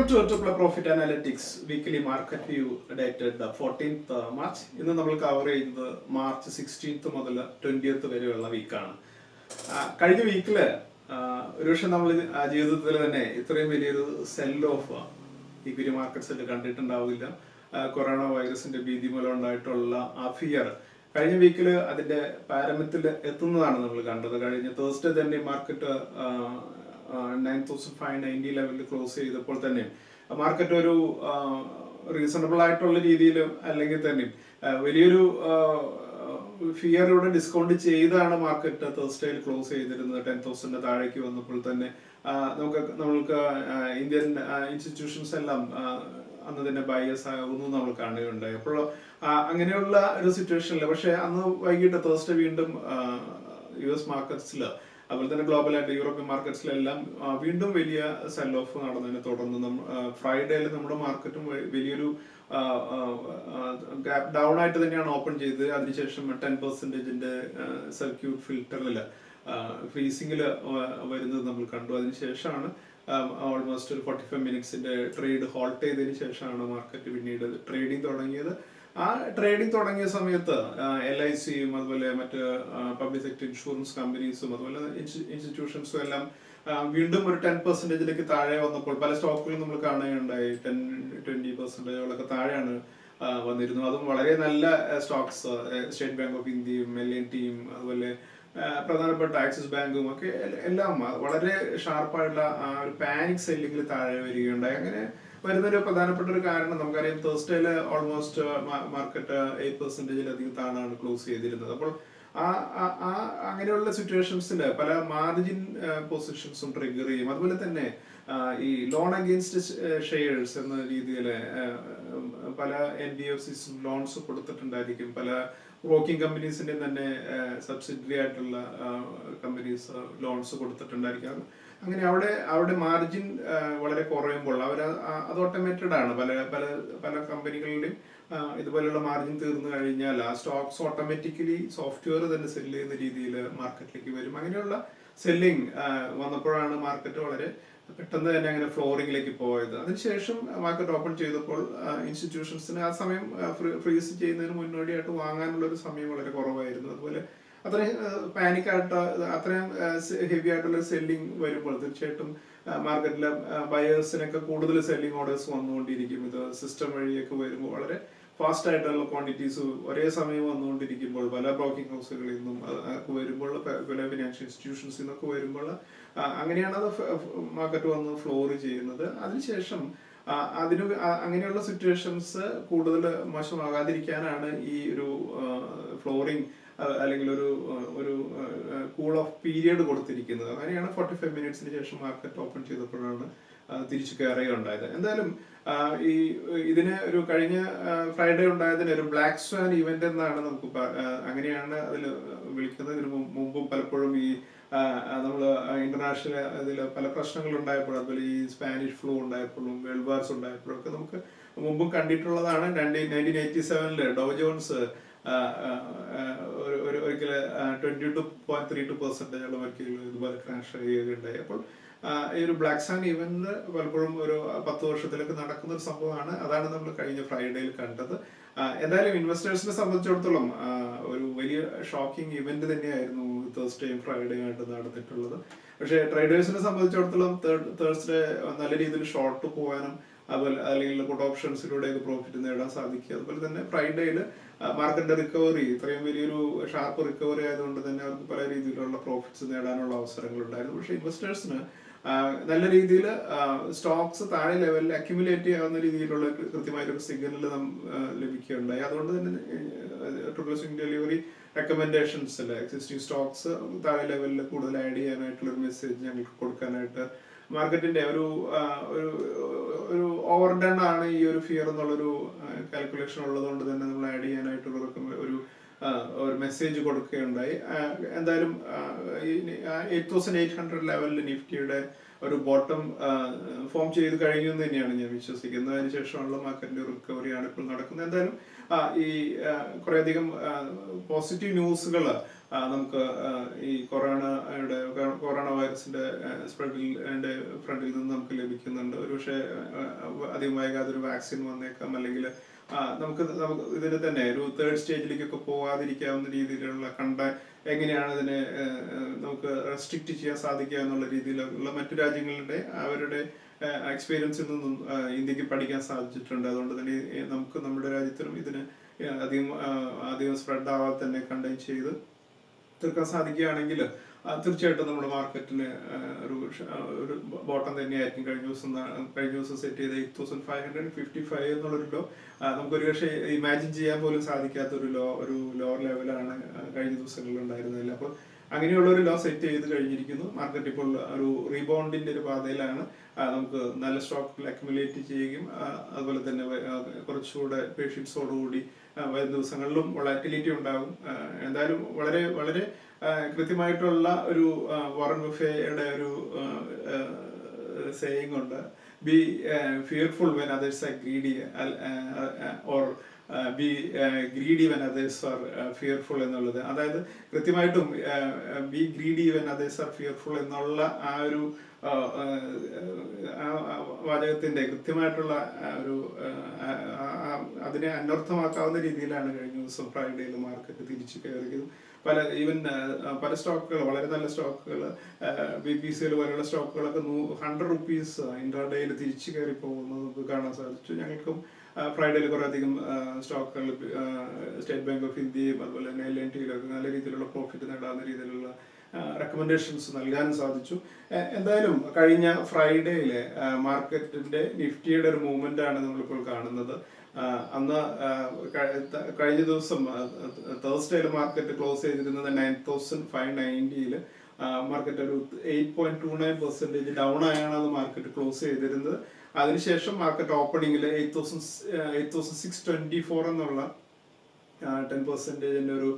to triple profit analytics weekly market view dated fourteenth March ഇന്ന് നമ്മൾ cover ചെയ്യുന്നത് March sixteenth മുതൽ twentieth വരെയുള്ള വീക്കാണ് കഴിഞ്ഞ വീക്കില് ഒരുപക്ഷെ നമ്മൾ ജീവിതത്തിൽ തന്നെ ഇത്രയും വലിയൊരു സെൽ ഓഫ് ഇക്വിറ്റി മാർക്കറ്റ്സിൽ കണ്ടിട്ടുണ്ടാവില്ല ആ, കൊറോണ വൈറസിന്റെ ഭീതി മൂലം ഉണ്ടായിട്ടുള്ള ആ ഫിയർ കഴിഞ്ഞ വീക്കിൽ അതിന്റെ പാരമത്തിൽ എത്തുന്നതാണ് നമ്മൾ കണ്ടത് കഴിഞ്ഞ തേഴ്സ്ഡേ തന്നെ market nine thousand five ninety ലെവലിൽ ക്ലോസ് ചെയ്തപ്പോൾ തന്നെ മാർക്കറ്റ് ഒരു റീസണബിൾ ആയിട്ടുള്ള രീതിയിൽ അല്ലെങ്കിൽ തന്നെ ആ, വലിയൊരു ഫിയറിലൂടെ ഡിസ്കൗണ്ട് ചെയ്താണ് മാർക്കറ്റ് തേഴ്സ്ഡേയിൽ ക്ലോസ് ചെയ്തിരുന്നത് ടെൻ തൗസൻഡിന് താഴേക്ക് വന്നപ്പോൾ തന്നെ ആ, നമുക്ക് നമ്മൾക്ക് ആ, ഇന്ത്യൻ ഇൻസ്റ്റിറ്റ്യൂഷൻസ് എല്ലാം ആ, അന്ന് തന്നെ ബയസ് ആകുന്നു നമ്മൾ കാണുകയുണ്ടായി അപ്പോൾ ആ, അങ്ങനെയുള്ള ഒരു സിറ്റുവേഷനിൽ പക്ഷെ അന്ന് വൈകിട്ട് തേഴ്സ്ഡേ വീണ്ടും യു എസ് മാർക്കറ്റ്സിൽ അതുപോലെ തന്നെ ഗ്ലോബൽ ആയിട്ട് യൂറോപ്യൻ മാർക്കറ്റ്സിലെല്ലാം ആ, വീണ്ടും വലിയ സെൽ ഓഫ് നടന്നതിനെ തുടർന്ന് ഫ്രൈഡേയിൽ നമ്മുടെ മാർക്കറ്റും വലിയൊരു ഗ്യാപ് ഡൗൺ ആയിട്ട് തന്നെയാണ് ഓപ്പൺ ചെയ്തത് അതിനുശേഷം ടെൻ പെർസെന്റേജിന്റെ സർക്യൂട്ട് ഫിൽറ്ററിൽ ഫ്രീസിംഗിൽ വരുന്നത് നമ്മൾ കണ്ടു അതിനുശേഷമാണ് ഓൾമോസ്റ്റ് ഒരു ഫോർട്ടി ഫൈവ് മിനിറ്റ്സിന്റെ ട്രേഡ് ഹോൾട്ട് ചെയ്തതിന് ശേഷമാണ് മാർക്കറ്റ് പിന്നീട് ട്രേഡിംഗ് തുടങ്ങിയത് ആ ട്രേഡിംഗ് തുടങ്ങിയ സമയത്ത് എൽ ഐ സിയും അതുപോലെ മറ്റ് പബ്ലിക് സെക്ടർ ഇൻഷുറൻസ് കമ്പനീസും അതുപോലെ ഇൻസ്റ്റിറ്റ്യൂഷൻസും എല്ലാം ആ, വീണ്ടും ഒരു ടെൻ പെർസെന്റേജിലേക്ക് താഴെ വന്നപ്പോൾ പല സ്റ്റോക്കുകളും നമ്മൾ കാണുകയുണ്ടായി ടെൻ ട്വന്റി പെർസെന്റേജുകളൊക്കെ താഴെയാണ് ആ, വന്നിരുന്നു അതും വളരെ നല്ല സ്റ്റോക്സ് സ്റ്റേറ്റ് ബാങ്ക് ഓഫ് ഇന്ത്യയും എൽ എൻ ടിയും അതുപോലെ ആ, പ്രധാനപ്പെട്ട ആക്സിസ് ബാങ്കും ഒക്കെ എ- എല്ലാം വളരെ ഷാർപ്പായിട്ടുള്ള ആ ഒരു പാനിക് സെല്ലിംഗിൽ താഴെ വരികയുണ്ടായി അങ്ങനെ വരുന്നൊരു പ്രധാനപ്പെട്ട ഒരു കാരണം നമുക്കറിയാം തേഴ്സ്ഡേയില് ഓൾമോസ്റ്റ് മാർക്കറ്റ് എയ്റ്റ് പെർസെന്റേജിലധികം താഴാണ് ക്ലോസ് ചെയ്തിരുന്നത് അപ്പോൾ ആ ആ- ആ അങ്ങനെയുള്ള സിറ്റുവേഷൻസിൽ പല മാർജിൻ പൊസിഷൻസും ട്രിഗർ ചെയ്യും അതുപോലെ തന്നെ ആ, ഈ ലോൺ അഗെയിൻസ്റ്റ് ഷെയർസ് എന്ന രീതിയിൽ പല എൻ ബി എഫ് സിസും ലോൺസ് കൊടുത്തിട്ടുണ്ടായിരിക്കും പല ബ്രോക്കിംഗ് കമ്പനീസിന്റെ തന്നെ സബ്സിഡറി ആയിട്ടുള്ള കമ്പനീസ് ലോൺസ് കൊടുത്തിട്ടുണ്ടായിരിക്കും അങ്ങനെ അവിടെ അവിടെ മാർജിൻ വളരെ കുറയുമ്പോൾ അവർ അത് ഓട്ടോമേറ്റഡ് ആണ് പല പല പല കമ്പനികളുടെയും ആ, ഇതുപോലെയുള്ള മാർജിൻ തീർന്നു കഴിഞ്ഞാൽ ആ സ്റ്റോക്സ് ഓട്ടോമാറ്റിക്കലി സോഫ്റ്റ്വെയർ തന്നെ സെല് ചെയ്യുന്ന രീതിയിൽ മാർക്കറ്റിലേക്ക് വരും അങ്ങനെയുള്ള സെല്ലിംഗ് വന്നപ്പോഴാണ് മാർക്കറ്റ് വളരെ പെട്ടെന്ന് തന്നെ അങ്ങനെ ഫ്ലോറിംഗിലേക്ക് പോയത് അതിനുശേഷം മാർക്കറ്റ് ഓപ്പൺ ചെയ്തപ്പോൾ ഇൻസ്റ്റിറ്റ്യൂഷൻസിന് ആ സമയം ഫ്രീസ് ചെയ്യുന്നതിന് മുന്നോടിയായിട്ട് വാങ്ങാനുള്ള ഒരു സമയം വളരെ കുറവായിരുന്നു അതുപോലെ അത്രയും പാനിക് ആയിട്ട് അത്രയും ഹെവി ആയിട്ടുള്ള സെല്ലിംഗ് വരുമ്പോൾ തീർച്ചയായിട്ടും മാർക്കറ്റിലെ ബയേഴ്സിനൊക്കെ കൂടുതൽ സെല്ലിംഗ് ഓർഡേഴ്സ് വന്നുകൊണ്ടിരിക്കും ഇത് സിസ്റ്റം വഴിയൊക്കെ വരുമ്പോൾ വളരെ ഫാസ്റ്റ് ആയിട്ടുള്ള ക്വാണ്ടിറ്റീസ് ഒരേ സമയം വന്നുകൊണ്ടിരിക്കുമ്പോൾ പല ബ്രോക്കിംഗ് ഹൗസുകളിൽ നിന്നും അത് ഒക്കെ വരുമ്പോൾ പ- പല ഫിനാൻഷ്യൽ ഇൻസ്റ്റിറ്റ്യൂഷൻസിൽ നിന്നൊക്കെ വരുമ്പോൾ ആ, അങ്ങനെയാണ് അത് മാർക്കറ്റ് വന്ന് ഫ്ലോർ ചെയ്യുന്നത് അതിനുശേഷം ആ, അതിന് ആ- അങ്ങനെയുള്ള സിറ്റുവേഷൻസ് കൂടുതൽ മോശമാകാതിരിക്കാനാണ് ഈ ഒരു ഫ്ലോറിംഗ് അല്ലെങ്കിൽ ഒരു ആ, ഒരു കൂൾ ഓഫ് പീരിയഡ് കൊടുത്തിരിക്കുന്നത് അങ്ങനെയാണ് ഫോർട്ടി ഫൈവ് മിനിറ്റ്സിന് ശേഷം മാർക്കറ്റ് ഓപ്പൺ ചെയ്തപ്പോഴാണ് ആ, തിരിച്ചു കയറുകയുണ്ടായത് എന്തായാലും ആ, ഈ ഇതിന് ഒരു കഴിഞ്ഞ ഫ്രൈഡേ ഉണ്ടായതിന് ഒരു ബ്ലാക്ക് സ്വാൻ ഇവന്റ് എന്നാണ് നമുക്ക് പ- ആ, അങ്ങനെയാണ് അതിൽ വിളിക്കുന്നത് ഇതിന് മുമ്പ് മുമ്പും പലപ്പോഴും ഈ നമ്മൾ ഇന്റർനാഷണൽ ഇതിൽ പല പ്രശ്നങ്ങൾ ഉണ്ടായപ്പോൾ അതുപോലെ ഈ സ്പാനിഷ് ഫ്ലൂ ഉണ്ടായപ്പോഴും വേൾഡ് വാർസ് ഉണ്ടായപ്പോഴും ഒക്കെ നമുക്ക് മുമ്പും കണ്ടിട്ടുള്ളതാണ് നയൻറ്റീൻ എയ്റ്റി സെവനില് ഡോ ജോൺസ് ആ, ആ, ആ, ഒരു ഒരു ഒരിക്കൽ twenty two point three two percentage ഒരിക്കൽ ഇതുപോലെ ക്രാഷ് ചെയ്യുകയുണ്ടായി അപ്പോൾ ആ, ഈ ഒരു ബ്ലാക്ക് സാൻ ഇവന്റ് പലപ്പോഴും ഒരു പത്ത് വർഷത്തിലൊക്കെ നടക്കുന്ന ഒരു സംഭവമാണ് അതാണ് നമ്മൾ കഴിഞ്ഞ ഫ്രൈഡേയിൽ കണ്ടത് ആ, എന്തായാലും ഇൻവെസ്റ്റേഴ്സിനെ സംബന്ധിച്ചിടത്തോളം ആ, ഒരു വലിയ ഷോക്കിംഗ് ഇവന്റ് തന്നെയായിരുന്നു തേഴ്സ്ഡേയും ഫ്രൈഡേയും ആയിട്ട് നടന്നിട്ടുള്ളത് പക്ഷേ ട്രേഡേഴ്സിനെ സംബന്ധിച്ചിടത്തോളം തേഴ്സ്ഡേ നല്ല രീതിയിൽ ഷോർട്ട് പോകാനും അതുപോലെ അല്ലെങ്കിൽ പുട്ട് ഓപ്ഷൻസിലൂടെ പ്രോഫിറ്റ് നേടാൻ സാധിക്കുക അതുപോലെ തന്നെ ഫ്രൈഡേയിൽ മാർക്കറ്റിന്റെ റിക്കവറി ഇത്രയും വലിയൊരു ഷാർപ്പ് റിക്കവറി ആയതുകൊണ്ട് തന്നെ അവർക്ക് പല രീതിയിലുള്ള പ്രോഫിറ്റ്സ് നേടാനുള്ള അവസരങ്ങൾ ഉണ്ടായിരുന്നു പക്ഷേ ഇൻവെസ്റ്റേഴ്സിന് നല്ല രീതിയിൽ സ്റ്റോക്സ് താഴെ ലെവലിൽ അക്യുമുലേറ്റ് ചെയ്യാവുന്ന രീതിയിലുള്ള കൃത്യമായ ഒരു സിഗ്നൽ ലഭിക്കുകയുണ്ടായി അതുകൊണ്ട് തന്നെ ട്രിപ്പിൾ സ്വിംഗ് ഡെലിവറി റെക്കമെൻഡേഷൻസ് അല്ലെ എക്സിസ്റ്റിംഗ് സ്റ്റോക്സ് താഴെ ലെവലിൽ കൂടുതൽ ആഡ് ചെയ്യാനായിട്ടുള്ള ഒരു മെസ്സേജ് ഞങ്ങൾക്ക് കൊടുക്കാനായിട്ട് മാർക്കറ്റിന്റെ ഒരു ആ, ഒരു ഒരു ഓവർ ഡൺ ആണ് ഈ ഒരു ഫിയർ എന്നുള്ളൊരു കാൽക്കുലേഷൻ ഉള്ളതുകൊണ്ട് തന്നെ നമ്മൾ ആഡ് ചെയ്യാനായിട്ടുള്ള recommend- ഒരു ആ, ഒരു മെസ്സേജ് കൊടുക്കുകയുണ്ടായി ആ, എന്തായാലും എയ്റ്റ് തൗസൻഡ് എയ്റ്റ് ഹൺഡ്രഡ് ലെവലിൽ നിഫ്റ്റിയുടെ ഒരു ബോട്ടം ഫോം ചെയ്ത് കഴിഞ്ഞു എന്ന് തന്നെയാണ് ഞാൻ വിശ്വസിക്കുന്നത് അതിനുശേഷമുള്ള മാർക്കറ്റിന്റെ റിക്കവറിയാണ് ഇപ്പോൾ നടക്കുന്നത് എന്തായാലും ആ, ഈ ആ, കുറേയധികം പോസിറ്റീവ് ന്യൂസുകൾ നമുക്ക് ആ, ഈ കൊറോണയുടെ കൊറോണ വൈറസിന്റെ സ്പ്രെഡിന്റെ ഫ്രണ്ടിൽ നിന്ന് നമുക്ക് ലഭിക്കുന്നുണ്ട് ഒരുപക്ഷെ ആ, അധികം വൈകാതെ ഒരു വാക്സിൻ വന്നേക്കാം അല്ലെങ്കിൽ നമുക്ക് നമുക്ക് ഇതിന് തന്നെ ഒരു തേർഡ് സ്റ്റേജിലേക്കൊക്കെ പോകാതിരിക്കാവുന്ന രീതിയിലുള്ള കണ്ട എങ്ങനെയാണ് ഇതിനെ ആ, ആ, നമുക്ക് റെസ്ട്രിക്റ്റ് ചെയ്യാൻ സാധിക്കുക എന്നുള്ള രീതിയിലുള്ള മറ്റു രാജ്യങ്ങളുടെ അവരുടെ എക്സ്പീരിയൻസിൽ നിന്നും ആ, ഇന്ത്യക്ക് പഠിക്കാൻ സാധിച്ചിട്ടുണ്ട് അതുകൊണ്ട് തന്നെ ഈ നമുക്ക് നമ്മുടെ രാജ്യത്തിനും ഇതിന് അധികം ആ, അധികം സ്പ്രെഡ് ആവാതെ തന്നെ കണ്ടെയ്ൻ ചെയ്ത് തീർക്കാൻ സാധിക്കുകയാണെങ്കിൽ ആ, തീർച്ചയായിട്ടും നമ്മുടെ മാർക്കറ്റിന് ഒരു ഷ- ആ, ഒരു ബോട്ടം തന്നെയായിരിക്കും കഴിഞ്ഞ ദിവസം ന- കഴിഞ്ഞ ദിവസം സെറ്റ് ചെയ്ത eight thousand five hundred fifty five എന്നുള്ളൊരു ലോ നമുക്ക് ഒരു പക്ഷേ ഇമാജിൻ ചെയ്യാൻ പോലും സാധിക്കാത്ത ഒരു ലോ ഒരു ലോവർ ലെവലാണ് കഴിഞ്ഞ ദിവസങ്ങളിൽ ഉണ്ടായിരുന്നില്ല അപ്പോൾ അങ്ങനെയുള്ള ഒരു ലോ സെറ്റ് ചെയ്ത് കഴിഞ്ഞിരിക്കുന്നു മാർക്കറ്റ് ഇപ്പോൾ ഒരു റീബൗണ്ടിന്റെ ഒരു പാതയിലാണ് ആ, നമുക്ക് നല്ല സ്റ്റോക്കുകൾ അക്യുമുലേറ്റ് ചെയ്യുകയും ആ, അതുപോലെ തന്നെ വ- ആ, കുറച്ചുകൂടെ പേഷ്യൻസോടുകൂടി വരും ദിവസങ്ങളിലും വൊളാറ്റിലിറ്റി ഉണ്ടാകും ആ, എന്തായാലും വളരെ വളരെ ആ, കൃത്യമായിട്ടുള്ള ഒരു ആ, വാറൻ ബുഫേയുടെ ഒരു സേയിങ് ഉണ്ട് be fearful when others are greedy or be greedy when others are fearful എന്നുള്ളത് അതായത് കൃത്യമായിട്ടും be greedy when others are fearful എന്നുള്ള ആ ഒരു ആ, ആ, ആ, ആ വാചകത്തിന്റെ കൃത്യമായിട്ടുള്ള ആ ഒരു ആ, ആ, ആ, അതിനെ അനർത്ഥമാക്കാവുന്ന രീതിയിലാണ് കഴിഞ്ഞ ദിവസം ഫ്രൈഡേയിൽ മാർക്കറ്റ് തിരിച്ചു കയറിയത് പല ഈവൻ പല സ്റ്റോക്കുകൾ വളരെ നല്ല സ്റ്റോക്കുകൾ ബി പി സിയിൽ പോലെയുള്ള സ്റ്റോക്കുകളൊക്കെ ഹൺഡ്രഡ് റുപ്പീസ് ഇൻട്രാഡേയിൽ തിരിച്ചു കയറി പോകുന്നത് നമുക്ക് കാണാൻ സാധിച്ചു ഞങ്ങൾക്കും ഫ്രൈഡേയിൽ കുറേ അധികം സ്റ്റോക്കുകൾ സ്റ്റേറ്റ് ബാങ്ക് ഓഫ് ഇന്ത്യയും അതുപോലെ തന്നെ എൽ എൻ ടിയിലൊക്കെ നല്ല രീതിയിലുള്ള പ്രോഫിറ്റ് നേടാവുന്ന രീതിയിലുള്ള റെക്കമെൻഡേഷൻസ് നൽകാനും സാധിച്ചു എ- എന്തായാലും കഴിഞ്ഞ ഫ്രൈഡേയിലെ മാർക്കറ്റിന്റെ നിഫ്റ്റിയുടെ ഒരു മൂവ്മെന്റ് ആണ് നമ്മളിപ്പോൾ കാണുന്നത് ആ, അന്ന് ആ, കഴി- ത- കഴിഞ്ഞ ദിവസം തേഴ്സ്ഡേയിൽ മാർക്കറ്റ് ക്ലോസ് ചെയ്തിരുന്നത് നയൻ തൗസൻഡ് ഫൈവ് നയൻറ്റിയിൽ മാർക്കറ്റ് ഒരു eight point two nine percentage down ആയാണ് അന്ന് മാർക്കറ്റ് ക്ലോസ് ചെയ്തിരുന്നത് അതിനുശേഷം മാർക്കറ്റ് ഓപ്പണിംഗിൽ eight thousand eight thousand six twenty four എന്നുള്ള ടെൻ പെർസെൻറ്റേജിൻ്റെ ഒരു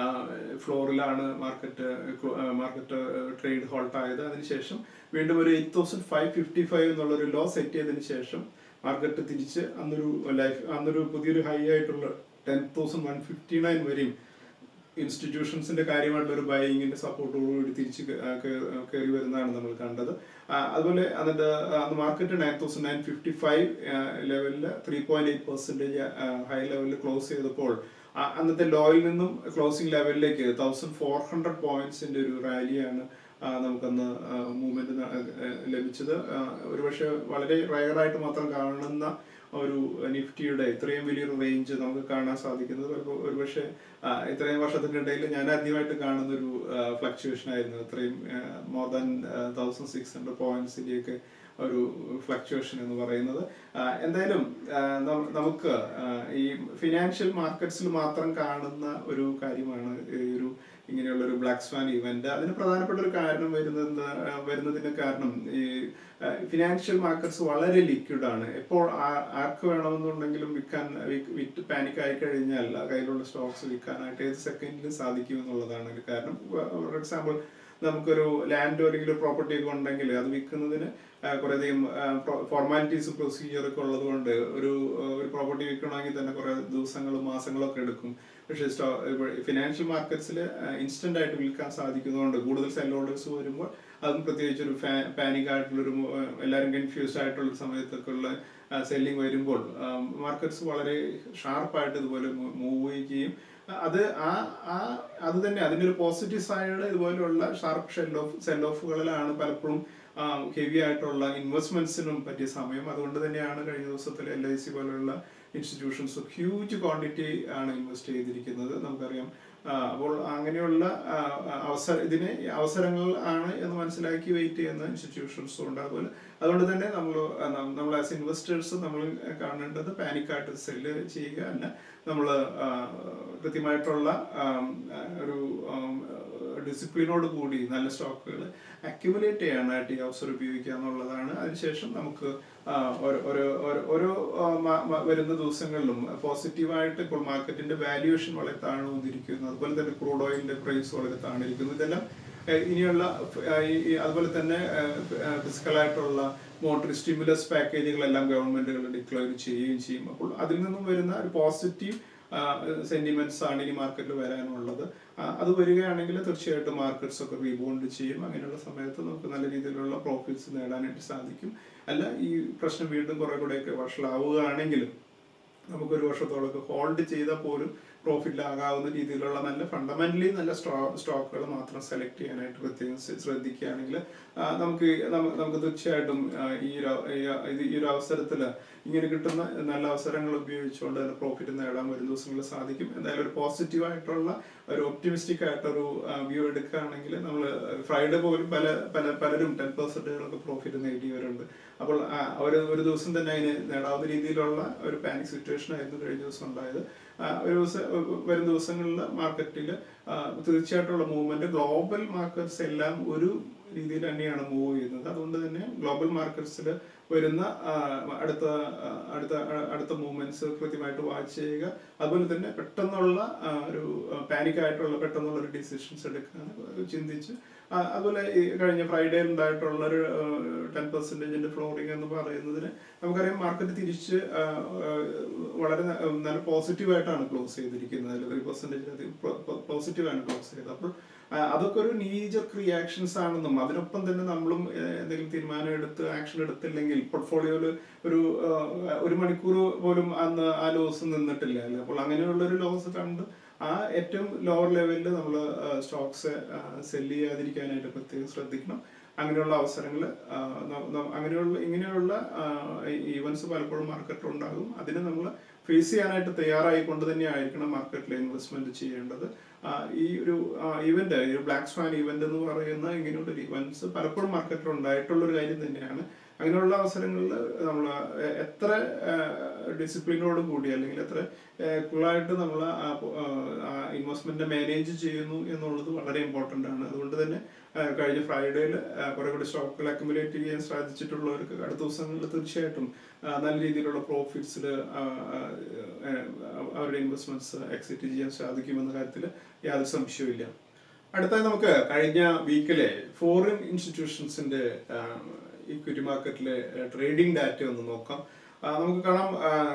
ഫ്ലോറിലാണ് മാർക്കറ്റ് മാർക്കറ്റ് ട്രേഡ് ഹോൾട്ട് ആയത് അതിനുശേഷം വീണ്ടും ഒരു eight thousand five fifty five എന്നുള്ള ഒരു ലോ സെറ്റ് ചെയ്തതിന് ശേഷം മാർക്കറ്റ് തിരിച്ച് അന്നൊരു ലൈഫ് അന്നൊരു പുതിയൊരു ഹൈ ആയിട്ടുള്ള ten thousand one fifty nine വരെയും ഇൻസ്റ്റിറ്റ്യൂഷൻസിന്റെ കാര്യമായിട്ടുള്ള ഒരു ബൈയിങ്ങിന്റെ സപ്പോർട്ടോടുകൂടി തിരിച്ച് കേ- ആ, കേ- കയറി വരുന്നതാണ് നമ്മൾ കണ്ടത് ആ, അതുപോലെ അതിന്റെ അന്ന് market nine thousand nine fifty five ലെവലിൽ three point eight percentage high ലെവലിൽ ക്ലോസ് ചെയ്തപ്പോൾ ആ, അന്നത്തെ ലോയിൽ നിന്നും ക്ലോസിംഗ് ലെവലിലേക്ക് തൗസൻഡ് ഫോർ ഹൺഡ്രഡ് പോയിന്റ്സിന്റെ ഒരു റാലിയാണ് ആ, നമുക്കന്ന് മൂവ്മെന്റ് ലഭിച്ചത് ആ, ഒരുപക്ഷെ വളരെ റയറായിട്ട് മാത്രം കാണുന്ന ഒരു നിഫ്റ്റിയുടെ ഇത്രയും വലിയൊരു റേഞ്ച് നമുക്ക് കാണാൻ സാധിക്കുന്നത് ഒരു- ഒരുപക്ഷെ ആ, ഇത്രയും വർഷത്തിനിടയിൽ ഞാൻ ആദ്യമായിട്ട് കാണുന്ന ഒരു ഫ്ലക്ച്വേഷൻ ആയിരുന്നു ഇത്രയും more than thousand six hundred പോയിന്റ്സിന്റെയൊക്കെ ഒരു ഫ്ലക്ച്വേഷൻ എന്ന് പറയുന്നത് ആ, എന്തായാലും ആ, നം- നമുക്ക് ആ, ഈ ഫിനാൻഷ്യൽ മാർക്കറ്റ്സിൽ മാത്രം കാണുന്ന ഒരു കാര്യമാണ് ഈ ഒരു ഇങ്ങനെയുള്ള ഒരു ബ്ലാക്ക് സ്വാൻ ഇവന്റ് അതിന് പ്രധാനപ്പെട്ട ഒരു കാരണം വരുന്നത് എന്താ- ആ, വരുന്നതിന് കാരണം ഈ ഫിനാൻഷ്യൽ മാർക്കറ്റ്സ് വളരെ ലിക്വിഡ് ആണ് എപ്പോൾ ആ- ആർക്ക് വേണമെന്നുണ്ടെങ്കിലും വിൽക്കാൻ വി- വിറ്റ് പാനിക് ആയി കഴിഞ്ഞാൽ ആ കയ്യിലുള്ള സ്റ്റോക്സ് വിൽക്കാനായിട്ട് ഏത് സെക്കൻഡിലും സാധിക്കും എന്നുള്ളതാണ് ഒരു കാരണം ഫോർ എക്സാമ്പിൾ നമുക്കൊരു ലാൻഡോ അല്ലെങ്കിൽ ഒരു പ്രോപ്പർട്ടി ഒക്കെ ഉണ്ടെങ്കിൽ അത് വിൽക്കുന്നതിന് ആ, കുറേയധികം ഫോർമാലിറ്റീസ് പ്രൊസീജിയർ ഒക്കെ ഉള്ളത് കൊണ്ട് ഒരു ആ, ഒരു പ്രോപ്പർട്ടി വിൽക്കണമെങ്കിൽ തന്നെ കുറെ ദിവസങ്ങളും മാസങ്ങളും ഒക്കെ എടുക്കും പക്ഷേ സ്റ്റോ ഫിനാൻഷ്യൽ മാർക്കറ്റ്സിൽ ഇൻസ്റ്റന്റ് ആയിട്ട് വിൽക്കാൻ സാധിക്കുന്നതുകൊണ്ട് കൂടുതൽ സെൽ ഓർഡേഴ്സ് വരുമ്പോൾ അതും പ്രത്യേകിച്ച് ഒരു പാനിക് ആയിട്ടുള്ളൊരു മു- ആ, എല്ലാവരും കൺഫ്യൂസ്ഡ് ആയിട്ടുള്ള സമയത്തൊക്കെ ഉള്ള സെല്ലിംഗ് വരുമ്പോൾ മാർക്കറ്റ്സ് വളരെ ഷാർപ്പായിട്ട് ഇതുപോലെ മൂവ് ചെയ്യുകയും ആ, അത് ആ ആ അത് തന്നെ അതിന്റെ ഒരു പോസിറ്റീവ് സൈഡ് ഇതുപോലെയുള്ള ഷാർപ്പ് ഷെൽ ഓഫ് സെൽ ഓഫുകളിലാണ് പലപ്പോഴും ഹെവി ആയിട്ടുള്ള ഇൻവെസ്റ്റ്മെന്റ്സിനും പറ്റിയ സമയം അതുകൊണ്ട് തന്നെയാണ് കഴിഞ്ഞ ദിവസത്തിൽ എൽ ഐ സി പോലെയുള്ള ഇൻസ്റ്റിറ്റ്യൂഷൻസ് ഹ്യൂജ് ക്വാണ്ടിറ്റി ആണ് ഇൻവെസ്റ്റ് ചെയ്തിരിക്കുന്നത് നമുക്കറിയാം ആ, അപ്പോൾ അങ്ങനെയുള്ള ആ, അവസര ഇതിന് അവസരങ്ങൾ ആണ് എന്ന് മനസ്സിലാക്കി വെയിറ്റ് ചെയ്യുന്ന ഇൻസ്റ്റിറ്റ്യൂഷൻസും ഉണ്ട് അതുപോലെ അതുകൊണ്ട് തന്നെ നമ്മൾ നമ്മൾ ആസ് ഇൻവെസ്റ്റേഴ്സ് നമ്മൾ കാണേണ്ടത് പാനിക്കായിട്ട് സെല്ല് ചെയ്യുക അല്ല നമ്മൾ കൃത്യമായിട്ടുള്ള ആം, ആ, ഒരു ഡിസിപ്ലിനോട് കൂടി നല്ല സ്റ്റോക്കുകൾ അക്യുമുലേറ്റ് ചെയ്യാനായിട്ട് ഈ അവസരം ഉപയോഗിക്കുക എന്നുള്ളതാണ് അതിനുശേഷം നമുക്ക് ആ, ഓരോ ഓരോ- ഓരോ- ഓരോ ആ, മ- മ- വരുന്ന ദിവസങ്ങളിലും പോസിറ്റീവായിട്ട് ഇപ്പോൾ മാർക്കറ്റിന്റെ വാല്യുവേഷൻ വളരെ താഴ്ന്നുകൊണ്ടിരിക്കുന്നു അതുപോലെ തന്നെ ക്രൂഡ് ഓയിലിന്റെ പ്രൈസ് വളരെ താണിരിക്കുന്നു ഇതെല്ലാം ഏഹ്, ഇനിയുള്ള ഏഹ്, ഈ- ഈ അതുപോലെ തന്നെ ഫിസിക്കലായിട്ടുള്ള മോട്ടറി സ്റ്റിമുലസ് പാക്കേജുകളെല്ലാം ഗവൺമെന്റുകൾ ഡിക്ലെയർ ചെയ്യുകയും ചെയ്യും അപ്പോൾ അതിൽ നിന്നും വരുന്ന ഒരു പോസിറ്റീവ് സെന്റിമെന്റ്സ് ആണ് ഇനി മാർക്കറ്റിൽ വരാനുള്ളത് ആ, അത് വരികയാണെങ്കിൽ തീർച്ചയായിട്ടും മാർക്കറ്റ്സ് ഒക്കെ റീബൗണ്ട് ചെയ്യും അങ്ങനെയുള്ള സമയത്ത് നമുക്ക് നല്ല രീതിയിലുള്ള പ്രോഫിറ്റ്സ് നേടാനായിട്ട് സാധിക്കും അല്ല ഈ പ്രശ്നം വീണ്ടും കുറെ കൂടെയൊക്കെ വഷളാവുകയാണെങ്കിലും നമുക്കൊരു വർഷത്തോളമൊക്കെ ഹോൾഡ് ചെയ്താൽ പോലും പ്രോഫിറ്റ് ആകാവുന്ന രീതിയിലുള്ള നല്ല ഫണ്ടമെന്റലി നല്ല സ്റ്റോക്കുകൾ മാത്രം സെലക്ട് ചെയ്യാനായിട്ട് പ്രത്യേകം ശ്ര- ശ്രദ്ധിക്കുകയാണെങ്കിൽ ആ, നമുക്ക് ഈ- നമു- നമുക്ക് തീർച്ചയായിട്ടും ആ, ഈ ഒരു ഈ ഇത് ഈ ഒരു അവസരത്തിൽ ഇങ്ങനെ കിട്ടുന്ന നല്ല അവസരങ്ങൾ ഉപയോഗിച്ചുകൊണ്ട് തന്നെ പ്രോഫിറ്റ് നേടാൻ വരും ദിവസങ്ങളിൽ സാധിക്കും എന്തായാലും ഒരു പോസിറ്റീവ് ആയിട്ടുള്ള ഒരു ഒപ്റ്റിമിസ്റ്റിക് ആയിട്ടൊരു വ്യൂ എടുക്കുകയാണെങ്കിൽ നമ്മൾ ഫ്രൈഡേ പോലും പല പല പലരും ടെൻ പെർസെന്റുകളൊക്കെ പ്രോഫിറ്റ് നേടിയവരുണ്ട് അപ്പോൾ ആ, ഒരു ഒരു ദിവസം തന്നെ അതിന് നേടാവുന്ന രീതിയിലുള്ള ഒരു പാനിക് സിറ്റുവേഷൻ ആയിരുന്നു കഴിഞ്ഞ ദിവസം ഉണ്ടായത് ആ, ഒരു ദിവസം വരും ദിവസങ്ങളിൽ മാർക്കറ്റിൽ തീർച്ചയായിട്ടുള്ള മൂവ്മെന്റ് ഗ്ലോബൽ മാർക്കറ്റ്സ് എല്ലാം ഒരു രീതിയിൽ തന്നെയാണ് മൂവ് ചെയ്യുന്നത് അതുകൊണ്ട് തന്നെ ഗ്ലോബൽ മാർക്കറ്റ്സിൽ വരുന്ന ആ, അടുത്ത ആ, അടുത്ത ആ, അടുത്ത മൂവ്മെന്റ്സ് കൃത്യമായിട്ട് വാച്ച് ചെയ്യുക അതുപോലെ തന്നെ പെട്ടെന്നുള്ള ആ, ഒരു പാനിക് ആയിട്ടുള്ള പെട്ടെന്നുള്ള ഒരു ഡിസിഷൻസ് എടുക്കാൻ ചിന്തിച്ച് ആ, അതുപോലെ ഈ കഴിഞ്ഞ ഫ്രൈഡേ ഉണ്ടായിട്ടുള്ള ഒരു ടെൻ പെർസെന്റേജിന്റെ ഫ്ലോറിംഗ് എന്ന് പറയുന്നതിന് നമുക്കറിയാം മാർക്കറ്റ് തിരിച്ച് ആ, ആ, വളരെ ന- നല്ല പോസിറ്റീവ് ആയിട്ടാണ് ക്ലോസ് ചെയ്തിരിക്കുന്നത് ത്രീ പെർസെന്റേജ് പോസിറ്റീവ് ആണ് ക്ലോസ് ചെയ്തത് അപ്പോൾ ആ, അതൊക്കെ ഒരു നീജർക്ക് റിയാക്ഷൻസ് ആണെന്നും അതിനൊപ്പം തന്നെ നമ്മളും ഏഹ്, എന്തെങ്കിലും തീരുമാനം എടുത്ത് ആക്ഷൻ എടുത്തില്ലെങ്കിൽ പോർട്ട്ഫോളിയോയിൽ ഒരു ആ, ഒരു മണിക്കൂർ പോലും അന്ന് ആ ലോസ് നിന്നിട്ടില്ല അല്ലേ അപ്പോൾ അങ്ങനെയുള്ള ഒരു ലോസ് കണ്ട് ആ ഏറ്റവും ലോവർ ലെവലിൽ നമ്മൾ സ്റ്റോക്സ് സെല് ചെയ്യാതിരിക്കാനായിട്ട് പ്രത്യേകം ശ്രദ്ധിക്കണം അങ്ങനെയുള്ള അവസരങ്ങൾ അങ്ങനെയുള്ള ഇങ്ങനെയുള്ള ഈവൻസ് പലപ്പോഴും മാർക്കറ്റിൽ ഉണ്ടാകും അതിനെ നമ്മൾ ഫേസ് ചെയ്യാനായിട്ട് തയ്യാറായിക്കൊണ്ട് തന്നെ ആയിരിക്കണം മാർക്കറ്റിൽ ഇൻവെസ്റ്റ്മെന്റ് ചെയ്യേണ്ടത് ആ, ഈ ഒരു ഇവന്റ് ഈ ബ്ലാക്ക് സ്വാൻ ഇവന്റ് എന്ന് പറയുന്ന ഇങ്ങനെയുള്ള ഇവന്റ്സ് പലപ്പോഴും മാർക്കറ്റിൽ ഉണ്ടായിട്ടുള്ള ഒരു കാര്യം തന്നെയാണ് അങ്ങനെയുള്ള അവസരങ്ങളിൽ നമ്മൾ എത്ര ഡിസിപ്ലിനോട് കൂടി അല്ലെങ്കിൽ എത്ര കൂളായിട്ട് നമ്മൾ ഇൻവെസ്റ്റ്മെന്റ് മാനേജ് ചെയ്യുന്നു എന്നുള്ളത് വളരെ ഇമ്പോർട്ടന്റ് ആണ് അതുകൊണ്ട് തന്നെ ആ, കഴിഞ്ഞ ഫ്രൈഡേയിൽ കുറെ കൂടി സ്റ്റോക്കുകൾ അക്യുമുലേറ്റ് ചെയ്യാൻ സാധിച്ചിട്ടുള്ളവർക്ക് അടുത്ത ദിവസങ്ങളിൽ തീർച്ചയായിട്ടും ആ, നല്ല രീതിയിലുള്ള പ്രോഫിറ്റ്സിൽ അവരുടെ ഇൻവെസ്റ്റ്മെന്റ്സ് എക്സിറ്റ് ചെയ്യാൻ സാധിക്കുമെന്ന കാര്യത്തിൽ യാതൊരു സംശയവുമില്ല അടുത്തായി നമുക്ക് കഴിഞ്ഞ വീക്കിലെ ഫോറിൻ ഇൻസ്റ്റിറ്റ്യൂഷൻസിന്റെ ഇക്വിറ്റി മാർക്കറ്റിലെ ട്രേഡിംഗ് ഡാറ്റ ഒന്ന് നോക്കാം ആ, നമുക്ക് കാണാം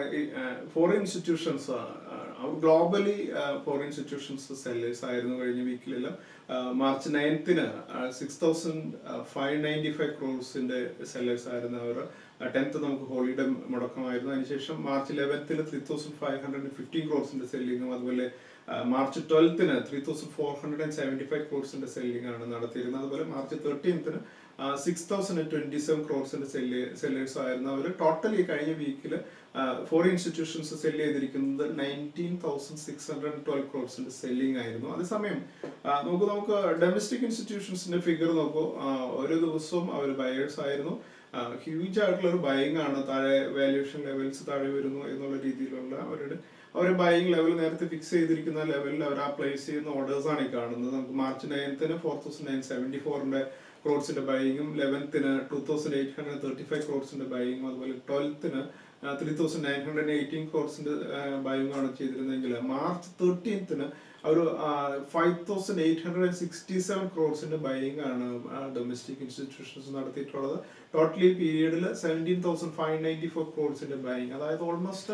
ഫോറിൻ ഇൻസ്റ്റിറ്റ്യൂഷൻസ് അവർ ഗ്ലോബലി ഫോറിൻ ഇൻസ്റ്റിറ്റ്യൂഷൻസ് സെല്ലേഴ്സ് ആയിരുന്നു കഴിഞ്ഞ വീക്കിലെല്ലാം മാർച്ച് നയൻത്തിന് six thousand five ninety five ക്രോസിന്റെ സെല്ലേഴ്സ് ആയിരുന്നു അവർ ടെൻത്ത് നമുക്ക് ഹോളിഡേ മുടക്കമായിരുന്നു അതിനുശേഷം മാർച്ച് ഇലവൻത്തിൽ three thousand five hundred fifteen ക്രോസിന്റെ സെല്ലിങ്ങും അതുപോലെ ആ, മാർച്ച് ട്വൽത്തിന് three thousand four hundred and seventy five ക്രോസിന്റെ സെല്ലിംഗ് ആണ് നടത്തിയിരുന്നത് അതുപോലെ മാർച്ച് തേർട്ടീൻത്തിന് സിക്സ് തൗസൻഡ് ട്വന്റി സെവൻ ക്രോസിന്റെ സെല്ല് സെല്ലേഴ്സ് ആയിരുന്നു അവർ ടോട്ടലി കഴിഞ്ഞ വീക്കിൽ ഫോർ ഇൻസ്റ്റിറ്റ്യൂഷൻസ് സെല് ചെയ്തിരിക്കുന്നത് nineteen thousand six hundred twelve ക്രോസിന്റെ സെല്ലിംഗ് ആയിരുന്നു അതേസമയം ആ, നമുക്ക് നമുക്ക് ഡൊമസ്റ്റിക് ഇൻസ്റ്റിറ്റ്യൂഷൻസിന്റെ ഫിഗർ നോക്കൂ ആ, ഓരോ ദിവസവും അവർ ബയേഴ്സ് ആയിരുന്നു ഹ്യൂജ് ആയിട്ടുള്ള ഒരു ബൈങ് ആണ് താഴെ വാല്യൂഷൻ ലെവൽസ് താഴെ വരുന്നു എന്നുള്ള രീതിയിലുള്ള അവരുടെ അവരെ ബൈങ് ലെവൽ നേരത്തെ ഫിക്സ് ചെയ്തിരിക്കുന്ന ലെവലിൽ അവർ ആ പ്ലേസ് ചെയ്യുന്ന ഓർഡേഴ്സ് ആണ് ഈ കാണുന്നത് നമുക്ക് മാർച്ച് നയൻത്തിന് ഫോർ തൗസൻഡ് നയൻ സെവൻറ്റി ഫോറിന്റെ ക്രോഡ്സിന്റെ ബൈങ്ങും eleventh two thousand eight hundred thirty five ക്രോഡ്സിന്റെ ബൈങ്ങും അതുപോലെ ട്വൽത്തിന് three thousand nine hundred eighteen ക്രോഡ്സിന്റെ ബൈങ്ങും ആണ് ചെയ്തിരുന്നെങ്കിൽ മാർച്ച് തേർട്ടീൻത്തിന് ഒരു five thousand eight hundred sixty seven ക്രോഡ്സിന്റെ ബൈങ് ആണ് ഡൊമസ്റ്റിക് ഇൻസ്റ്റിറ്റ്യൂഷൻസ് നടത്തിയിട്ടുള്ളത് ടോട്ടലി പീരീഡിൽ seventeen thousand five ninety four ക്രോഡ്സിന്റെ ബൈങ് അതായത് ഓൾമോസ്റ്റ്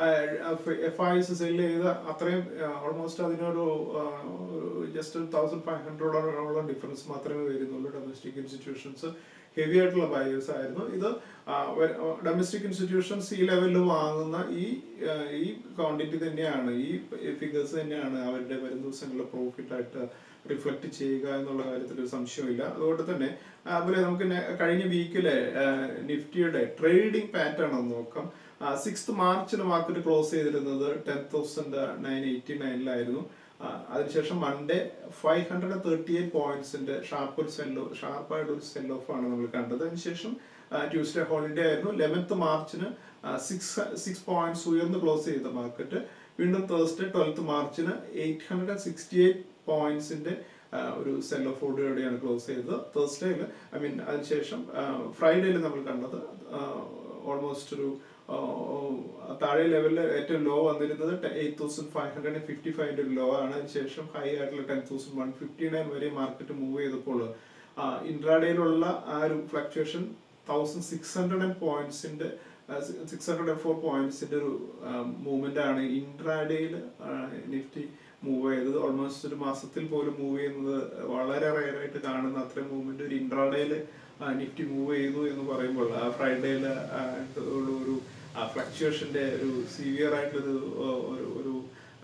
എഫ് ഐസ് സെല് ചെയ്ത അത്രയും ഓൾമോസ്റ്റ് അതിനൊരു ജസ്റ്റ് തൗസൻഡ് ഫൈവ് ഹൺഡ്രഡോളം ഡിഫറൻസ് മാത്രമേ വരുന്നുള്ളൂ ഡൊമസ്റ്റിക് ഇൻസ്റ്റിറ്റ്യൂഷൻസ് ഹെവി ആയിട്ടുള്ള ബയേഴ്സ് ആയിരുന്നു ഇത് ഡൊമസ്റ്റിക് ഇൻസ്റ്റിറ്റ്യൂഷൻസ് ഈ ലെവലിൽ വാങ്ങുന്ന ഈ ആ, ഈ ക്വാണ്ടിറ്റി തന്നെയാണ് ഈ ഫിഗേഴ്സ് തന്നെയാണ് അവരുടെ വരും ദിവസങ്ങളിലെ പ്രോഫിറ്റ് ആയിട്ട് റിഫ്ലക്ട് ചെയ്യുക എന്നുള്ള കാര്യത്തിൽ ഒരു സംശയമില്ല അതുകൊണ്ട് തന്നെ ആ, അതുപോലെ നമുക്ക് നെ- കഴിഞ്ഞ വീക്കിലെ നിഫ്റ്റിയുടെ ട്രേഡിംഗ് പാറ്റേൺ ഒന്ന് നോക്കാം സിക്സ് മാർച്ചിന് മാർക്കറ്റ് ക്ലോസ് ചെയ്തിരുന്നത് ടെൻ തൗസൻഡ് നയൻ എയ്റ്റി നയനിലായിരുന്നു അതിനുശേഷം Monday five hundred thirty eight പോയിന്റ്സിന്റെ ഷാർപ്പ് ഒരു സെല്ലോ ഷാർപ്പായിട്ട് ഒരു സെൽ ഓഫ് ആണ് നമ്മൾ കണ്ടത് അതിനുശേഷം ട്യൂസ്ഡേ ഹോളിഡേ ആയിരുന്നു ലെവൻത്ത് മാർച്ചിന് സിക്സ് സിക്സ് പോയിന്റ്സ് ഉയർന്ന് ക്ലോസ് ചെയ്ത മാർക്കറ്റ് വീണ്ടും തേഴ്സ്ഡേ ട്വൽത്ത് മാർച്ചിന് എയ്റ്റ് ഹൺഡ്രഡ് സിക്സ്റ്റി എയ്റ്റ് പോയിന്റ്സിന്റെ ഒരു സെൽ ഓഫ് ഓർഡറോടെയാണ് ക്ലോസ് ചെയ്തത് തേഴ്സ്ഡേയിൽ ഐ മീൻ അതിനുശേഷം ഫ്രൈഡേയിൽ നമ്മൾ കണ്ടത് ഓൾമോസ്റ്റ് ഒരു ആ, താഴെ ലെവലിൽ ഏറ്റവും ലോ വന്നിരുന്നത് eight thousand five hundred and fifty ഫൈവിന്റെ ഒരു ലോ ആണ് അതിനുശേഷം ഹൈ ആയിട്ടുള്ള ten thousand one fifty nine വരെ മാർക്കറ്റ് മൂവ് ചെയ്തപ്പോൾ ഇൻട്രാഡേയിലുള്ള ആ ഒരു fluctuation thousand six hundred and പോയിന്റ്സിന്റെ സിക്സ് ഹൺഡ്രഡ് ആൻഡ് ഫോർ പോയിന്റ്സിന്റെ ഒരു മൂവ്മെന്റ് ആണ് ഇൻട്രാഡേയിൽ നിഫ്റ്റി മൂവ് ചെയ്തത് ഓൾമോസ്റ്റ് ഒരു മാസത്തിൽ പോലും മൂവ് ചെയ്യുന്നത് വളരെ റയർ ആയിട്ട് കാണുന്ന അത്രയും മൂവ്മെന്റ് ഒരു ഇൻട്രാഡേയിൽ നിഫ്റ്റി മൂവ് ചെയ്തു എന്ന് പറയുമ്പോൾ ആ ഫ്രൈഡേയിൽ ഒരു ഫ്ലക്ച്വേഷന്റെ ഒരു സിവിയർ ആയിട്ടുള്ളൊരു ആ, ഒരു ഒരു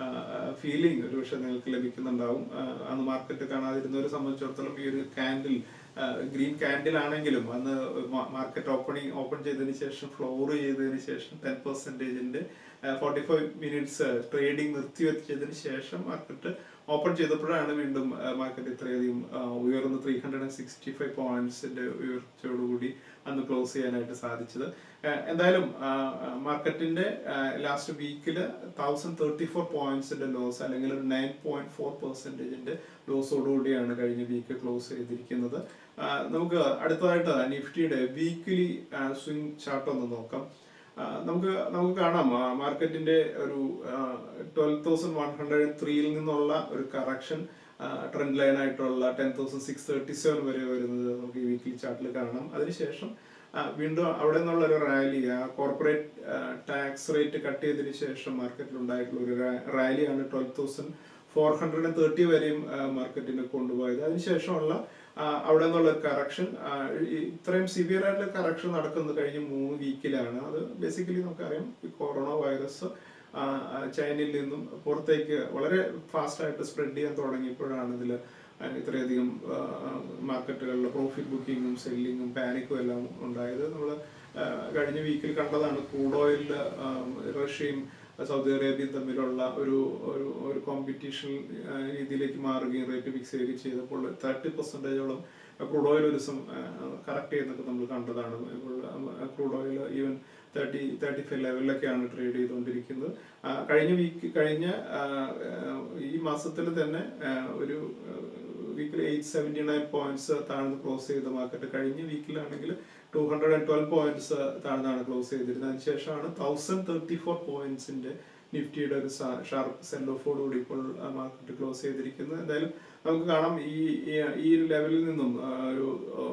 ഫീലിംഗ് ഒരു പക്ഷെ നിങ്ങൾക്ക് ലഭിക്കുന്നുണ്ടാവും ആ, അന്ന് മാർക്കറ്റ് കാണാതിരുന്നവരെ സംബന്ധിച്ചിടത്തോളം ഈ ഒരു കാൻഡിൽ ഗ്രീൻ കാൻഡിൽ ആണെങ്കിലും അന്ന് മാർക്കറ്റ് ഓപ്പണിംഗ് ഓപ്പൺ ചെയ്തതിന് ശേഷം ഫ്ലോർ ചെയ്തതിന് ശേഷം ടെൻ പെർസെൻറ്റേജിന്റെ ഫോർട്ടി ഫൈവ് മിനിറ്റ്സ് ട്രേഡിംഗ് നിർത്തിവെച്ചതിന് ശേഷം മാർക്കറ്റ് ഓപ്പൺ ചെയ്തപ്പോഴാണ് വീണ്ടും മാർക്കറ്റ് ഇത്രയധികം ആ, ഉയർന്ന് three hundred and sixty five പോയിന്റ്സിന്റെ ഉയർച്ചയോടുകൂടി അന്ന് ക്ലോസ് ചെയ്യാനായിട്ട് സാധിച്ചത് ആ, എന്തായാലും മാർക്കറ്റിന്റെ ലാസ്റ്റ് വീക്കിൽ തൗസൻഡ് തേർട്ടി ഫോർ പോയിന്റ്സിന്റെ ലോസ് അല്ലെങ്കിൽ ഒരു നയൻ പോയിന്റ് ഫോർ പെർസെന്റേജിന്റെ ലോസോടുകൂടിയാണ് കഴിഞ്ഞ വീക്ക് ക്ലോസ് ചെയ്തിരിക്കുന്നത് ആ, നമുക്ക് അടുത്തതായിട്ട് നിഫ്റ്റിയുടെ വീക്ക്ലി സ്വിംഗ് ചാർട്ട് ഒന്ന് നോക്കാം ആ, നമുക്ക് നമുക്ക് കാണാം ആ, മാർക്കറ്റിന്റെ ഒരു ട്വൽവ് തൗസൻഡ് വൺ ഹൺഡ്രഡ് ത്രീയിൽ നിന്നുള്ള ഒരു കറക്ഷൻ ട്രെൻഡ് ലൈൻ ആയിട്ടുള്ള ten thousand six thirty seven വരെ വരുന്നത് നമുക്ക് ഈ വീക്ക്ലി ചാർട്ടിൽ കാണാം അതിനുശേഷം ആ, വീണ്ടും അവിടെ നിന്നുള്ള ഒരു റാലി ആ കോർപ്പറേറ്റ് ടാക്സ് റേറ്റ് കട്ട് ചെയ്തതിനു ശേഷം മാർക്കറ്റിൽ ഉണ്ടായിട്ടുള്ള ഒരു റാലിയാണ് twelve thousand four hundred and thirty വരെയും മാർക്കറ്റിനെ കൊണ്ടുപോയത് അതിനുശേഷമുള്ള ആ, അവിടെ നിന്നുള്ള കറക്ഷൻ ഇത്രയും സിവിയർ ആയിട്ടുള്ള കറക്ഷൻ നടക്കുന്നത് കഴിഞ്ഞ മൂന്ന് വീക്കിലാണ് അത് ബേസിക്കലി നമുക്കറിയാം ഈ കൊറോണ വൈറസ് ആ, ആ, ചൈനയിൽ നിന്നും പുറത്തേക്ക് വളരെ ഫാസ്റ്റ് ആയിട്ട് സ്പ്രെഡ് ചെയ്യാൻ തുടങ്ങിയപ്പോഴാണ് ഇതിൽ ഇത്രയധികം മാർക്കറ്റുകളിൽ പ്രോഫിറ്റ് ബുക്കിങ്ങും സെല്ലിങ്ങും പാനിക്കും എല്ലാം ഉണ്ടായത് നമ്മൾ കഴിഞ്ഞ വീക്കിൽ കണ്ടതാണ് ക്രൂഡ് ഓയിലിൽ റഷ്യയും സൗദി അറേബ്യയും തമ്മിലുള്ള ഒരു ഒരു ഒരു കോമ്പറ്റീഷൻ രീതിയിലേക്ക് മാറുകയും റേറ്റ് ഫിക്സ് ചെയ്യുകയും ചെയ്തപ്പോൾ തേർട്ടി പെർസെൻറ്റേജോളം ക്രൂഡ് ഓയിൽ ഒരു ദിവസം കറക്റ്റ് ചെയ്യുന്നൊക്കെ നമ്മൾ കണ്ടതാണ് ഇപ്പോൾ crude oil even thirty thirty five ലെവലിലൊക്കെയാണ് ട്രേഡ് ചെയ്തുകൊണ്ടിരിക്കുന്നത് ആ, കഴിഞ്ഞ വീക്ക് കഴിഞ്ഞ ആ, ആ, ഈ മാസത്തിൽ തന്നെ ആ, ഒരു വീക്കിൽ എയ്റ്റ് സെവൻറ്റി നയൻ പോയിന്റ്സ് താഴ്ന്ന് ക്ലോസ് ചെയ്ത മാർക്കറ്റ് കഴിഞ്ഞ വീക്കിലാണെങ്കിൽ two hundred and twelve points താഴ്ന്നാണ് ക്ലോസ് ചെയ്തിരുന്നത് അതിനുശേഷമാണ് തൗസൻഡ് തേർട്ടി ഫോർ പോയിന്റ്സിന്റെ നിഫ്റ്റിയുടെ ഒരു ഷാർപ്പ് സെൽ ഓഫോടുകൂടി ഇപ്പോൾ മാർക്കറ്റ് ക്ലോസ് ചെയ്തിരിക്കുന്നത് എന്തായാലും നമുക്ക് കാണാം ഈ ഈ- ഈ ഒരു ലെവലിൽ നിന്നും ആ, ഒരു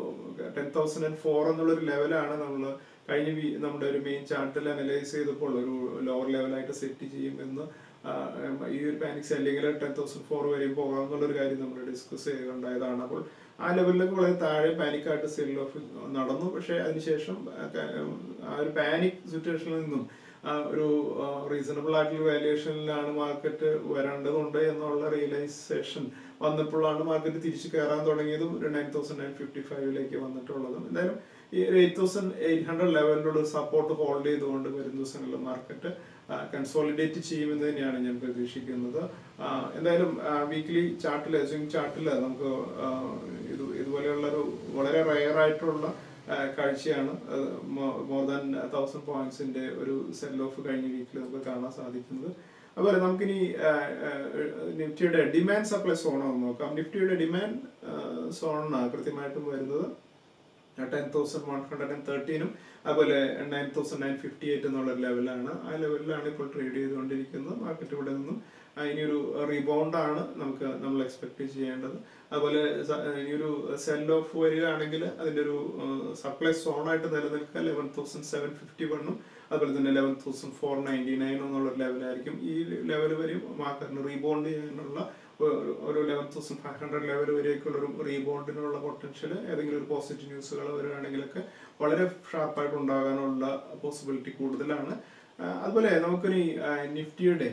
ടെൻ തൗസൻഡ് ആൻഡ് ഫോർ എന്നുള്ള ഒരു ലെവലാണ് നമ്മൾ കഴിഞ്ഞ വീ- നമ്മുടെ ഒരു മെയിൻ ചാർട്ടിൽ അനലൈസ് ചെയ്തപ്പോൾ ഒരു ലോവർ ലെവലായിട്ട് സെറ്റ് ചെയ്യുമെന്ന് ആ, ഈ ഒരു പാനിക് സെല്ലിങ്ങിൽ ടെൻ തൗസൻഡ് ഫോർ വരെയും പോകാം എന്നുള്ളൊരു കാര്യം നമ്മൾ ഡിസ്കസ് ചെയ്യുകയുണ്ടായതാണ് അപ്പോൾ ആ ലെവലിലേക്ക് വളരെ താഴെ പാനിക്കായിട്ട് സെൽ ഓഫ് നടന്നു പക്ഷേ അതിനുശേഷം ആ ക- ആ ഒരു പാനിക് സിറ്റുവേഷനിൽ നിന്നും ആ ഒരു റീസണബിൾ ആയിട്ടുള്ള വാല്യുവേഷനിലാണ് മാർക്കറ്റ് വരേണ്ടതുണ്ട് എന്നുള്ള റിയലൈസേഷൻ വന്നപ്പോഴാണ് മാർക്കറ്റ് തിരിച്ചു കയറാൻ തുടങ്ങിയതും ഒരു നയൻ തൗസൻഡ് നയൻ ഫിഫ്റ്റി ഫൈവിലേക്ക് വന്നിട്ടുള്ളതും എന്തായാലും ഈ ഒരു എയ്റ്റ് തൗസൻഡ് എയ്റ്റ് ഹൺഡ്രഡ് ലെവലിലുള്ള സപ്പോർട്ട് ഹോൾഡ് ചെയ്തുകൊണ്ട് വരും ദിവസങ്ങളിൽ മാർക്കറ്റ് കൺസോളിഡേറ്റ് ചെയ്യുമെന്ന് തന്നെയാണ് ഞാൻ പ്രതീക്ഷിക്കുന്നത് ആ, എന്തായാലും വീക്ക്ലി ചാർട്ടിൽ സ്വിംഗ് ചാർട്ടിൽ നമുക്ക് ആ, ഇത് ഇതുപോലെയുള്ള ഒരു വളരെ റയർ ആയിട്ടുള്ള ആ, കാഴ്ചയാണ് മോർ ദാൻ തൗസൻഡ് പോയിന്റ്സിന്റെ ഒരു സെൽ ഓഫ് കഴിഞ്ഞ വീക്കിൽ നമുക്ക് കാണാൻ സാധിക്കുന്നത് അതുപോലെ നമുക്കിനി ആ, ആ, നിഫ്റ്റിയുടെ ഡിമാൻഡ് സപ്ലൈ സോൺ ഒന്ന് നോക്കാം നിഫ്റ്റിയുടെ ഡിമാൻഡ് സോണാണ് കൃത്യമായിട്ടും വരുന്നത് ten thousand one hundred and തേർട്ടീനും അതുപോലെ nine thousand nine fifty eight എന്നുള്ള ലെവലാണ് ആ ലെവലിലാണ് ഇപ്പോൾ ട്രേഡ് ചെയ്തുകൊണ്ടിരിക്കുന്നത് മാർക്കറ്റ് ഇവിടെ നിന്നും ആ, ഇനിയൊരു റീബൗണ്ട് ആണ് നമുക്ക് നമ്മൾ എക്സ്പെക്ട് ചെയ്യേണ്ടത് അതുപോലെ സ- ഇനിയൊരു സെൽ ഓഫ് വരികയാണെങ്കിൽ അതിന്റെ ഒരു സപ്ലൈ സോൺ ആയിട്ട് നിലനിൽക്കുക ലെവൻ തൗസൻഡ് സെവൻ ഫിഫ്റ്റി വണ്ണും അതുപോലെ തന്നെ eleven thousand four ninety nine എന്നുള്ള ലെവലായിരിക്കും ഈ ലെവൽ വരെയും മാർക്കറ്റിന് റീബൗണ്ട് ചെയ്യാനുള്ള ഒരു- ഒരു eleven thousand five hundred level വരെയൊക്കെയുള്ള ഒരു റീബൗണ്ടിനുള്ള പൊട്ടൻഷ്യൽ ഏതെങ്കിലും ഒരു പോസിറ്റീവ് ന്യൂസുകൾ വരികയാണെങ്കിലൊക്കെ വളരെ ഷാർപ്പായിട്ട് ഉണ്ടാകാനുള്ള പോസിബിലിറ്റി കൂടുതലാണ് ആ, അതുപോലെ നമുക്കൊരു നിഫ്റ്റിയുടെ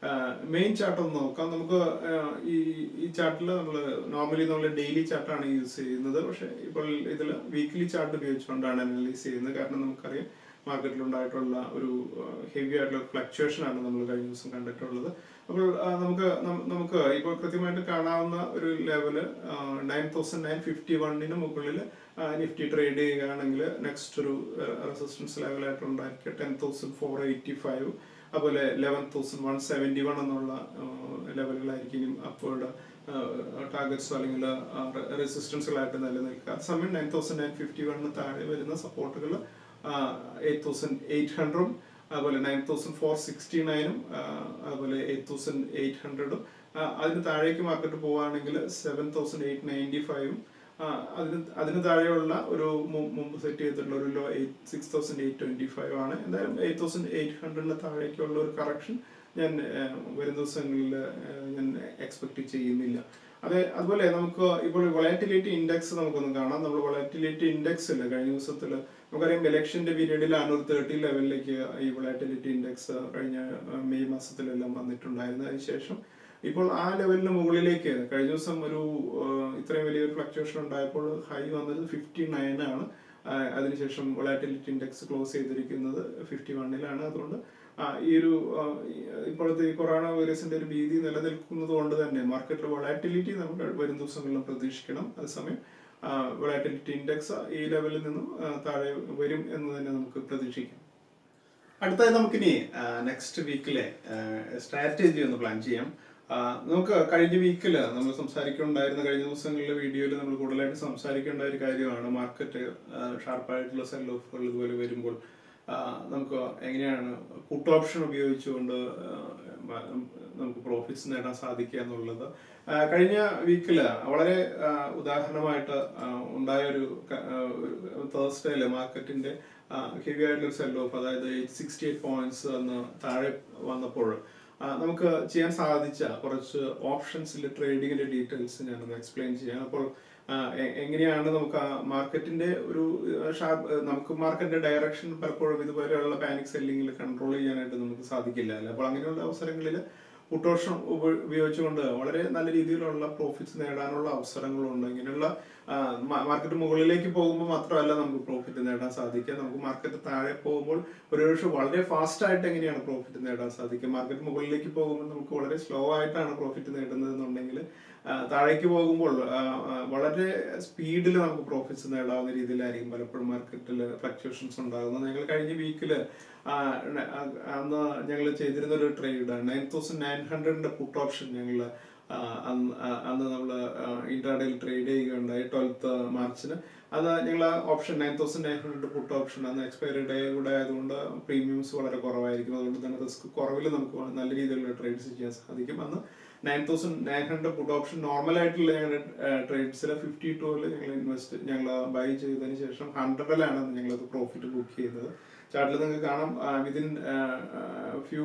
മെയിൻ ചാർട്ട് ഒന്ന് നോക്കാം നമുക്ക് ആ, ഈ ഈ ചാർട്ടിൽ നമ്മൾ നോർമലി നമ്മൾ ഡെയിലി ചാർട്ടാണ് യൂസ് ചെയ്യുന്നത് പക്ഷേ ഇപ്പോൾ ഇതിൽ വീക്ക്ലി ചാർട്ട് ഉപയോഗിച്ചുകൊണ്ടാണ് അനലൈസ് ചെയ്യുന്നത് കാരണം നമുക്കറിയാം മാർക്കറ്റിൽ ഉണ്ടായിട്ടുള്ള ഒരു ഹെവി ആയിട്ടുള്ള ഫ്ലക്ച്വേഷൻ ആണ് നമ്മൾ കഴിഞ്ഞ ദിവസം കണ്ടിട്ടുള്ളത് അപ്പോൾ ആ, നമുക്ക് നം- നമുക്ക് ഇപ്പോൾ കൃത്യമായിട്ട് കാണാവുന്ന ഒരു level nine thousand nine fifty വണ്ണിന് മുകളിൽ നിഫ്റ്റി ട്രേഡ് ചെയ്യുകയാണെങ്കിൽ നെക്സ്റ്റ് ഒരു റെസിസ്റ്റൻസ് ലെവലായിട്ട് ഉണ്ടായിരിക്കുക ten thousand four eighty five അതുപോലെ eleven thousand one seventy one എന്നുള്ള ലെവലുകളായിരിക്കും ഇനി അപ്പോഴുടെ ടാർഗറ്റ്സോ അല്ലെങ്കിൽ റെസിസ്റ്റൻസുകളായിട്ട് നിലനിൽക്കുക അതേസമയം നയൻ തൗസൻഡ് നയൻ ഫിഫ്റ്റി വണ്ണിന് താഴെ വരുന്ന സപ്പോർട്ടുകൾ എയ്റ്റ് തൗസൻഡ് എയ്റ്റ് ഹൺഡ്രഡും അതുപോലെ നയൻ തൗസൻഡ് ഫോർ സിക്സ്റ്റി നയനും അതുപോലെ എയ്റ്റ് തൗസൻഡ് എയ്റ്റ് ഹൺഡ്രഡും അതിന് താഴേക്ക് മാർക്കറ്റ് പോവുകയാണെങ്കിൽ സെവൻ തൗസൻഡ് എയ്റ്റ് നയൻറ്റി ഫൈവും അതിന് അതിന് താഴെയുള്ള ഒരു മു- മുമ്പ് സെറ്റ് ചെയ്തിട്ടുള്ള ഒരു low eight six thousand eight twenty five ആണ് എന്തായാലും എയ്റ്റ് തൗസൻഡ് എയ്റ്റ് ഹൺഡ്രഡിന് താഴേക്കുള്ള ഒരു കറക്ഷൻ ഞാൻ ഏഹ്, വരും ദിവസങ്ങളിൽ ഞാൻ എക്സ്പെക്ട് ചെയ്യുന്നില്ല അതെ അതുപോലെ നമുക്ക് ഇപ്പോൾ വൊളാറ്റിലിറ്റി ഇൻഡെക്സ് നമുക്കൊന്ന് കാണാം നമ്മൾ വൊളാറ്റിലിറ്റി ഇൻഡെക്സ് ഇല്ല കഴിഞ്ഞ ദിവസത്തിൽ നമുക്കറിയാം ഇലക്ഷന്റെ പീരീഡിലാണ് ഒരു തേർട്ടി ലെവലിലേക്ക് ഈ വൊളാറ്റിലിറ്റി ഇൻഡെക്സ് കഴിഞ്ഞ ഏഹ്, മെയ് മാസത്തിലെല്ലാം വന്നിട്ടുണ്ടായിരുന്നു അതിനുശേഷം ഇപ്പോൾ ആ ലെവലിന് മുകളിലേക്ക് കഴിഞ്ഞ ദിവസം ഒരു ഏഹ്, ഇത്രയും വലിയൊരു ഫ്ലക്ച്വേഷൻ ഉണ്ടായപ്പോൾ ഹൈ വന്നത് ഫിഫ്റ്റി നയൻ ആണ് ആഹ് അതിനുശേഷം വൊളാറ്റിലിറ്റി ഇൻഡെക്സ് ക്ലോസ് ചെയ്തിരിക്കുന്നത് ഫിഫ്റ്റി വണ്ണിലാണ് അതുകൊണ്ട് ആ, ഈ ഒരു ആ, ഈ- ഇപ്പോഴത്തെ ഈ കൊറോണ വൈറസിന്റെ ഒരു ഭീതി നിലനിൽക്കുന്നത് കൊണ്ട് തന്നെ മാർക്കറ്റിൽ വൊളാറ്റിലിറ്റി നമുക്ക് വരും ദിവസങ്ങളിലും പ്രതീക്ഷിക്കണം അതേസമയം വൊളാറ്റിലിറ്റി ഇൻഡെക്സ് ഈ ലെവലിൽ നിന്നും ആ, താഴെ വരും എന്ന് തന്നെ നമുക്ക് പ്രതീക്ഷിക്കാം അടുത്തായി നമുക്കിനി നെക്സ്റ്റ് വീക്കിലെ സ്ട്രാറ്റജി ഒന്ന് പ്ലാൻ ചെയ്യാം ആ, നമുക്ക് കഴിഞ്ഞ വീക്കിൽ നമ്മൾ സംസാരിക്കുന്നുണ്ടായിരുന്ന കഴിഞ്ഞ ദിവസങ്ങളിലെ വീഡിയോയിൽ നമ്മൾ കൂടുതലായിട്ട് സംസാരിക്കേണ്ട ഒരു കാര്യമാണ് മാർക്കറ്റ് ഷാർപ്പായിട്ടുള്ള സെൽ ഓഫുകൾ ഇതുപോലെ വരുമ്പോൾ ആ, നമുക്ക് എങ്ങനെയാണ് പുട്ട് ഓപ്ഷൻ ഉപയോഗിച്ചുകൊണ്ട് ആ, മ- നമുക്ക് പ്രോഫിറ്റ്സ് നേടാൻ സാധിക്കുക എന്നുള്ളത് ആ, കഴിഞ്ഞ വീക്കിൽ വളരെ ആ, ഉദാഹരണമായിട്ട് ആ, ഉണ്ടായ ഒരു തേഴ്സ്ഡേയില് മാർക്കറ്റിന്റെ ഹെവി ആയിട്ടുള്ള സെൽ ഓഫ് അതായത് സിക്സ്റ്റി എയ്റ്റ് പോയിന്റ്സ് എന്ന് താഴെ വന്നപ്പോൾ ആ, നമുക്ക് ചെയ്യാൻ സാധിച്ച കുറച്ച് ഓപ്ഷൻസിൽ ട്രേഡിങ്ങിന്റെ ഡീറ്റെയിൽസ് ഞാനൊന്ന് എക്സ്പ്ലെയിൻ ചെയ്യാം അപ്പോൾ ആ, എ- എങ്ങനെയാണ് നമുക്ക് ആ മാർക്കറ്റിന്റെ ഒരു ഷാർപ്പ് നമുക്ക് മാർക്കറ്റിന്റെ ഡയറക്ഷൻ പലപ്പോഴും ഇതുപോലെയുള്ള പാനിക് സെല്ലിങ്ങിൽ കൺട്രോൾ ചെയ്യാനായിട്ട് നമുക്ക് സാധിക്കില്ല അല്ലേ അപ്പോൾ അങ്ങനെയുള്ള അവസരങ്ങളിൽ പുട്ടോഷൻ ഉപയോഗിച്ചുകൊണ്ട് വളരെ നല്ല രീതിയിലുള്ള പ്രോഫിറ്റ്സ് നേടാനുള്ള അവസരങ്ങളുണ്ട് ഇങ്ങനെയുള്ള മാർക്കറ്റ് മുകളിലേക്ക് പോകുമ്പോൾ മാത്രമല്ല നമുക്ക് പ്രോഫിറ്റ് നേടാൻ സാധിക്കുക നമുക്ക് മാർക്കറ്റ് താഴെ പോകുമ്പോൾ ഒരുപക്ഷെ വളരെ ഫാസ്റ്റ് ആയിട്ട് എങ്ങനെയാണ് പ്രോഫിറ്റ് നേടാൻ സാധിക്കുക മാർക്കറ്റ് മുകളിലേക്ക് പോകുമ്പോൾ നമുക്ക് വളരെ സ്ലോ ആയിട്ടാണ് പ്രോഫിറ്റ് നേടുന്നത് എന്നുണ്ടെങ്കിൽ ആ, താഴേക്ക് പോകുമ്പോൾ ആ, ആ, വളരെ സ്പീഡിൽ നമുക്ക് പ്രോഫിറ്റ്സ് നേടാവുന്ന രീതിയിലായിരിക്കും പലപ്പോഴും മാർക്കറ്റിൽ ഫ്ലക്ച്വേഷൻസ് ഉണ്ടാകുന്നത് ഞങ്ങൾ കഴിഞ്ഞ വീക്കിൽ അന്ന് ഞങ്ങൾ ചെയ്തിരുന്ന ഒരു ട്രേഡ് നയൻ തൗസൻഡ് നയൻ ഹൺഡ്രഡിന്റെ പുട്ട് ഓപ്ഷൻ ഞങ്ങൾ അന്ന് ആ- അന്ന് നമ്മൾ ഇന്റർഡേയിൽ ട്രേഡ് ചെയ്യുകയുണ്ടായി ട്വൽത്ത് മാർച്ചിന് അത് ഞങ്ങൾ option nine thousand nine hundred put option അന്ന് എക്സ്പയറി ഡേ കൂടെ ആയതുകൊണ്ട് പ്രീമിയംസ് വളരെ കുറവായിരിക്കും അതുകൊണ്ട് തന്നെ റിസ്ക് കുറവിൽ നമുക്ക് നല്ല രീതിയിലുള്ള ട്രേഡ്സ് ചെയ്യാൻ സാധിക്കും അന്ന് nine thousand nine hundred put option normal ആയിട്ടുള്ള ഞങ്ങളുടെ ട്രേഡ്സിൽ ഫിഫ്റ്റി ടൂവിൽ ഞങ്ങൾ ഇൻവെസ്റ്റ് ഞങ്ങൾ ബൈ ചെയ്തതിന് ശേഷം ഹൺഡ്രഡിലാണ് ഞങ്ങൾ അത് പ്രോഫിറ്റ് ബുക്ക് ചെയ്തത് ചാർട്ടിൽ നിങ്ങൾക്ക് കാണാം വിതിൻ ഫ്യൂ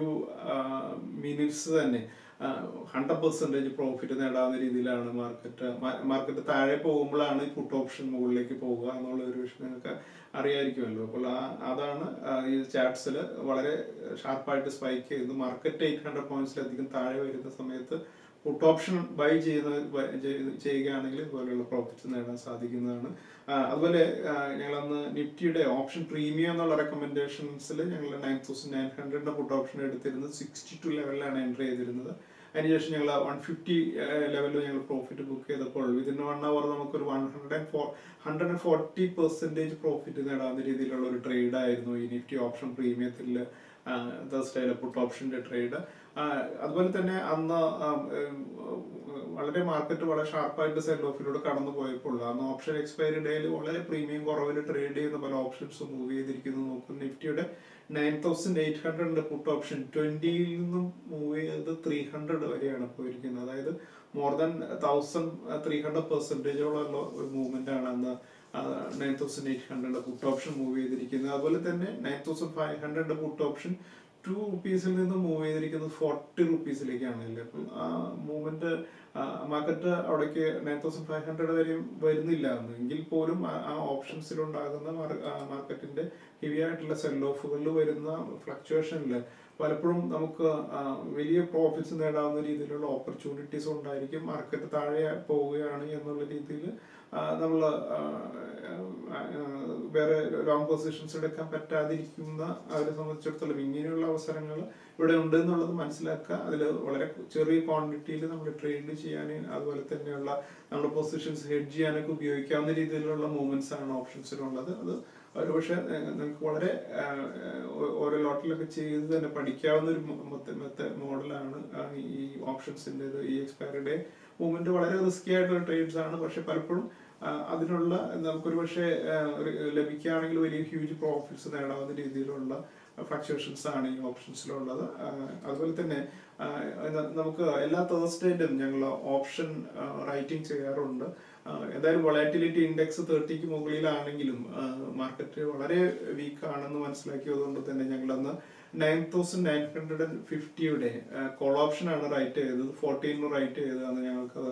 മിനിറ്റ്സ് തന്നെ ഹൺഡ്രഡ് പെർസെൻറ്റേജ് പ്രോഫിറ്റ് നേടാവുന്ന രീതിയിലാണ് മാർക്കറ്റ് മാർക്കറ്റ് താഴെ പോകുമ്പോഴാണ് ഈ പുട്ട് ഓപ്ഷൻ മുകളിലേക്ക് പോകുക എന്നുള്ള ഒരു വിഷയം നിങ്ങൾക്ക് അറിയായിരിക്കുമല്ലോ അപ്പോൾ ആ അതാണ് ആ, ഈ ചാർട്ട്സിൽ വളരെ ഷാർപ്പായിട്ട് സ്പൈക്ക് ചെയ്ത് മാർക്കറ്റ് എയ്റ്റ് ഹൺഡ്രഡ് പോയിന്റ്സിലധികം താഴെ വരുന്ന സമയത്ത് പുട്ട് ഓപ്ഷൻ ബൈ ചെയ്യുന്ന ബ- ചെയ്ത് ചെയ്യുകയാണെങ്കിൽ ഇതുപോലെയുള്ള പ്രോഫിറ്റ്സ് നേടാൻ സാധിക്കുന്നതാണ് ആ, അതുപോലെ ആ, ഞങ്ങളന്ന് നിഫ്റ്റിയുടെ ഓപ്ഷൻ പ്രീമിയം എന്നുള്ള റെക്കമെൻഡേഷൻസിൽ ഞങ്ങൾ നയൻ തൗസൻഡ് നയൻ ഹൺഡ്രഡിന്റെ പുട്ട് ഓപ്ഷൻ എടുത്തിരുന്നത് സിക്സ്റ്റി ടു ലെവലിലാണ് എൻട്രി ചെയ്തിരുന്നത് അതിനുശേഷം ഞങ്ങൾ വൺ ഫിഫ്റ്റി ലെവലിൽ ഞങ്ങൾ പ്രോഫിറ്റ് ബുക്ക് ചെയ്തപ്പോൾ വിതിൻ വൺ അവർ നമുക്കൊരു one hundred and four hundred and forty percentage profit നേടാവുന്ന രീതിയിലുള്ള ഒരു ട്രേഡ് ആയിരുന്നു ഈ നിഫ്റ്റി ഓപ്ഷൻ പ്രീമിയത്തിൽ തേഴ്സ്ഡേയിലെ പുട്ട് ഓപ്ഷന്റെ ട്രേഡ് അതുപോലെ തന്നെ അന്ന് ആം, ഉം, വളരെ മാർക്കറ്റ് വളരെ ഷാർപ്പായിട്ട് സെൽ ഓഫിലൂടെ കടന്നു പോയപ്പോൾ അന്ന് ഓപ്ഷൻ എക്സ്പയറി ഡേയിൽ വളരെ പ്രീമിയം കുറവിൽ ട്രേഡ് ചെയ്യുന്ന പല ഓപ്ഷൻസ് മൂവ് ചെയ്തിരിക്കുന്നു നോക്കും നിഫ്റ്റിയുടെ നയൻ തൗസൻഡ് എയ്റ്റ് ഹൺഡ്രഡിന്റെ പുട്ട് ഓപ്ഷൻ ട്വന്റിയിൽ നിന്നും മൂവ് ചെയ്ത് ത്രീ ഹൺഡ്രഡ് വരെയാണ് പോയിരിക്കുന്നത് അതായത് more than thousand three hundred പെർസെൻറ്റേജോളം ഒരു മൂവ്മെന്റ് ആണ് അന്ന് nine thousand eight hundred put option move ചെയ്തിരിക്കുന്നത് അതുപോലെ തന്നെ nine thousand five hundred put option two റുപ്പീസിൽ നിന്ന് മൂവ് ചെയ്തിരിക്കുന്നത് ഫോർട്ടി റുപ്പീസിലേക്കാണ് അല്ലേ അപ്പം ആ മൂവ്മെന്റ് മാർക്കറ്റ് അവിടേക്ക് നയൻ തൗസൻഡ് ഫൈവ് ഹൺഡ്രഡ് വരെയും വരുന്നില്ല എന്ന് എങ്കിൽ പോലും ആ- ആ ഓപ്ഷൻസിൽ ഉണ്ടാകുന്ന മാർക്കറ്റിന്റെ ഹെവി ആയിട്ടുള്ള സെൽ ഓഫുകളിൽ വരുന്ന ഫ്ലക്ച്വേഷനിൽ പലപ്പോഴും നമുക്ക് ആ, വലിയ പ്രോഫിറ്റ്സ് നേടാവുന്ന രീതിയിലുള്ള ഓപ്പർച്യൂണിറ്റീസ് ഉണ്ടായിരിക്കും മാർക്കറ്റ് താഴെ പോവുകയാണ് എന്നുള്ള രീതിയിൽ നമ്മൾ വേറെ ലോങ് പൊസിഷൻസ് എടുക്കാൻ പറ്റാതിരിക്കുന്ന അവരെ സംബന്ധിച്ചിടത്തോളം ഇങ്ങനെയുള്ള അവസരങ്ങൾ ഇവിടെ ഉണ്ട് എന്നുള്ളത് മനസ്സിലാക്കുക അതിൽ വളരെ ചെറിയ ക്വാണ്ടിറ്റിയിൽ നമ്മൾ ട്രേഡ് ചെയ്യാൻ അതുപോലെ തന്നെയുള്ള നമ്മുടെ പൊസിഷൻസ് ഹെഡ് ചെയ്യാനൊക്കെ ഉപയോഗിക്കാവുന്ന രീതിയിലുള്ള മൂവ്മെന്റ്സ് ആണ് ഓപ്ഷൻസിലുള്ളത് അത് ഒരു പക്ഷേ നിങ്ങൾക്ക് വളരെ ആ, ഓ- ഓരോ ലോട്ടിലൊക്കെ ചെയ്ത് തന്നെ പഠിക്കാവുന്ന ഒരു മെത്ത മോഡലാണ് ഈ ഓപ്ഷൻസിൻ്റെ ഈ എക്സ്പയറി ഡേ മൂവ്മെന്റ് വളരെ റിസ്കി ആയിട്ടുള്ള ട്രേഡ്സ് ആണ് പക്ഷെ പലപ്പോഴും ആ, അതിനുള്ള നമുക്കൊരു പക്ഷേ ആ, ഒരു ലഭിക്കുകയാണെങ്കിൽ വലിയ ഹ്യൂജ് പ്രോഫിറ്റ്സ് നേടാവുന്ന രീതിയിലുള്ള ഫ്ലക്ച്വേഷൻസ് ആണ് ഈ ഓപ്ഷൻസിലുള്ളത് ആ, അതുപോലെ തന്നെ ആ, ന- നമുക്ക് എല്ലാ തേഴ്സ്ഡേയിലും ഞങ്ങൾ ഓപ്ഷൻ റൈറ്റിംഗ് ചെയ്യാറുണ്ട് ആ, എന്തായാലും വൊളാറ്റിലിറ്റി ഇൻഡെക്സ് തേർട്ടിക്ക് മുകളിലാണെങ്കിലും മാർക്കറ്റ് വളരെ വീക്ക് ആണെന്ന് മനസ്സിലാക്കിയതുകൊണ്ട് തന്നെ ഞങ്ങൾ അന്ന് nine thousand nine hundred and ഫിഫ്റ്റിയുടെ കോൾ ഓപ്ഷൻ ആണ് റൈറ്റ് ചെയ്തത് ഫോർട്ടീനിന് റൈറ്റ് ചെയ്തതാണ് ഞങ്ങൾക്ക്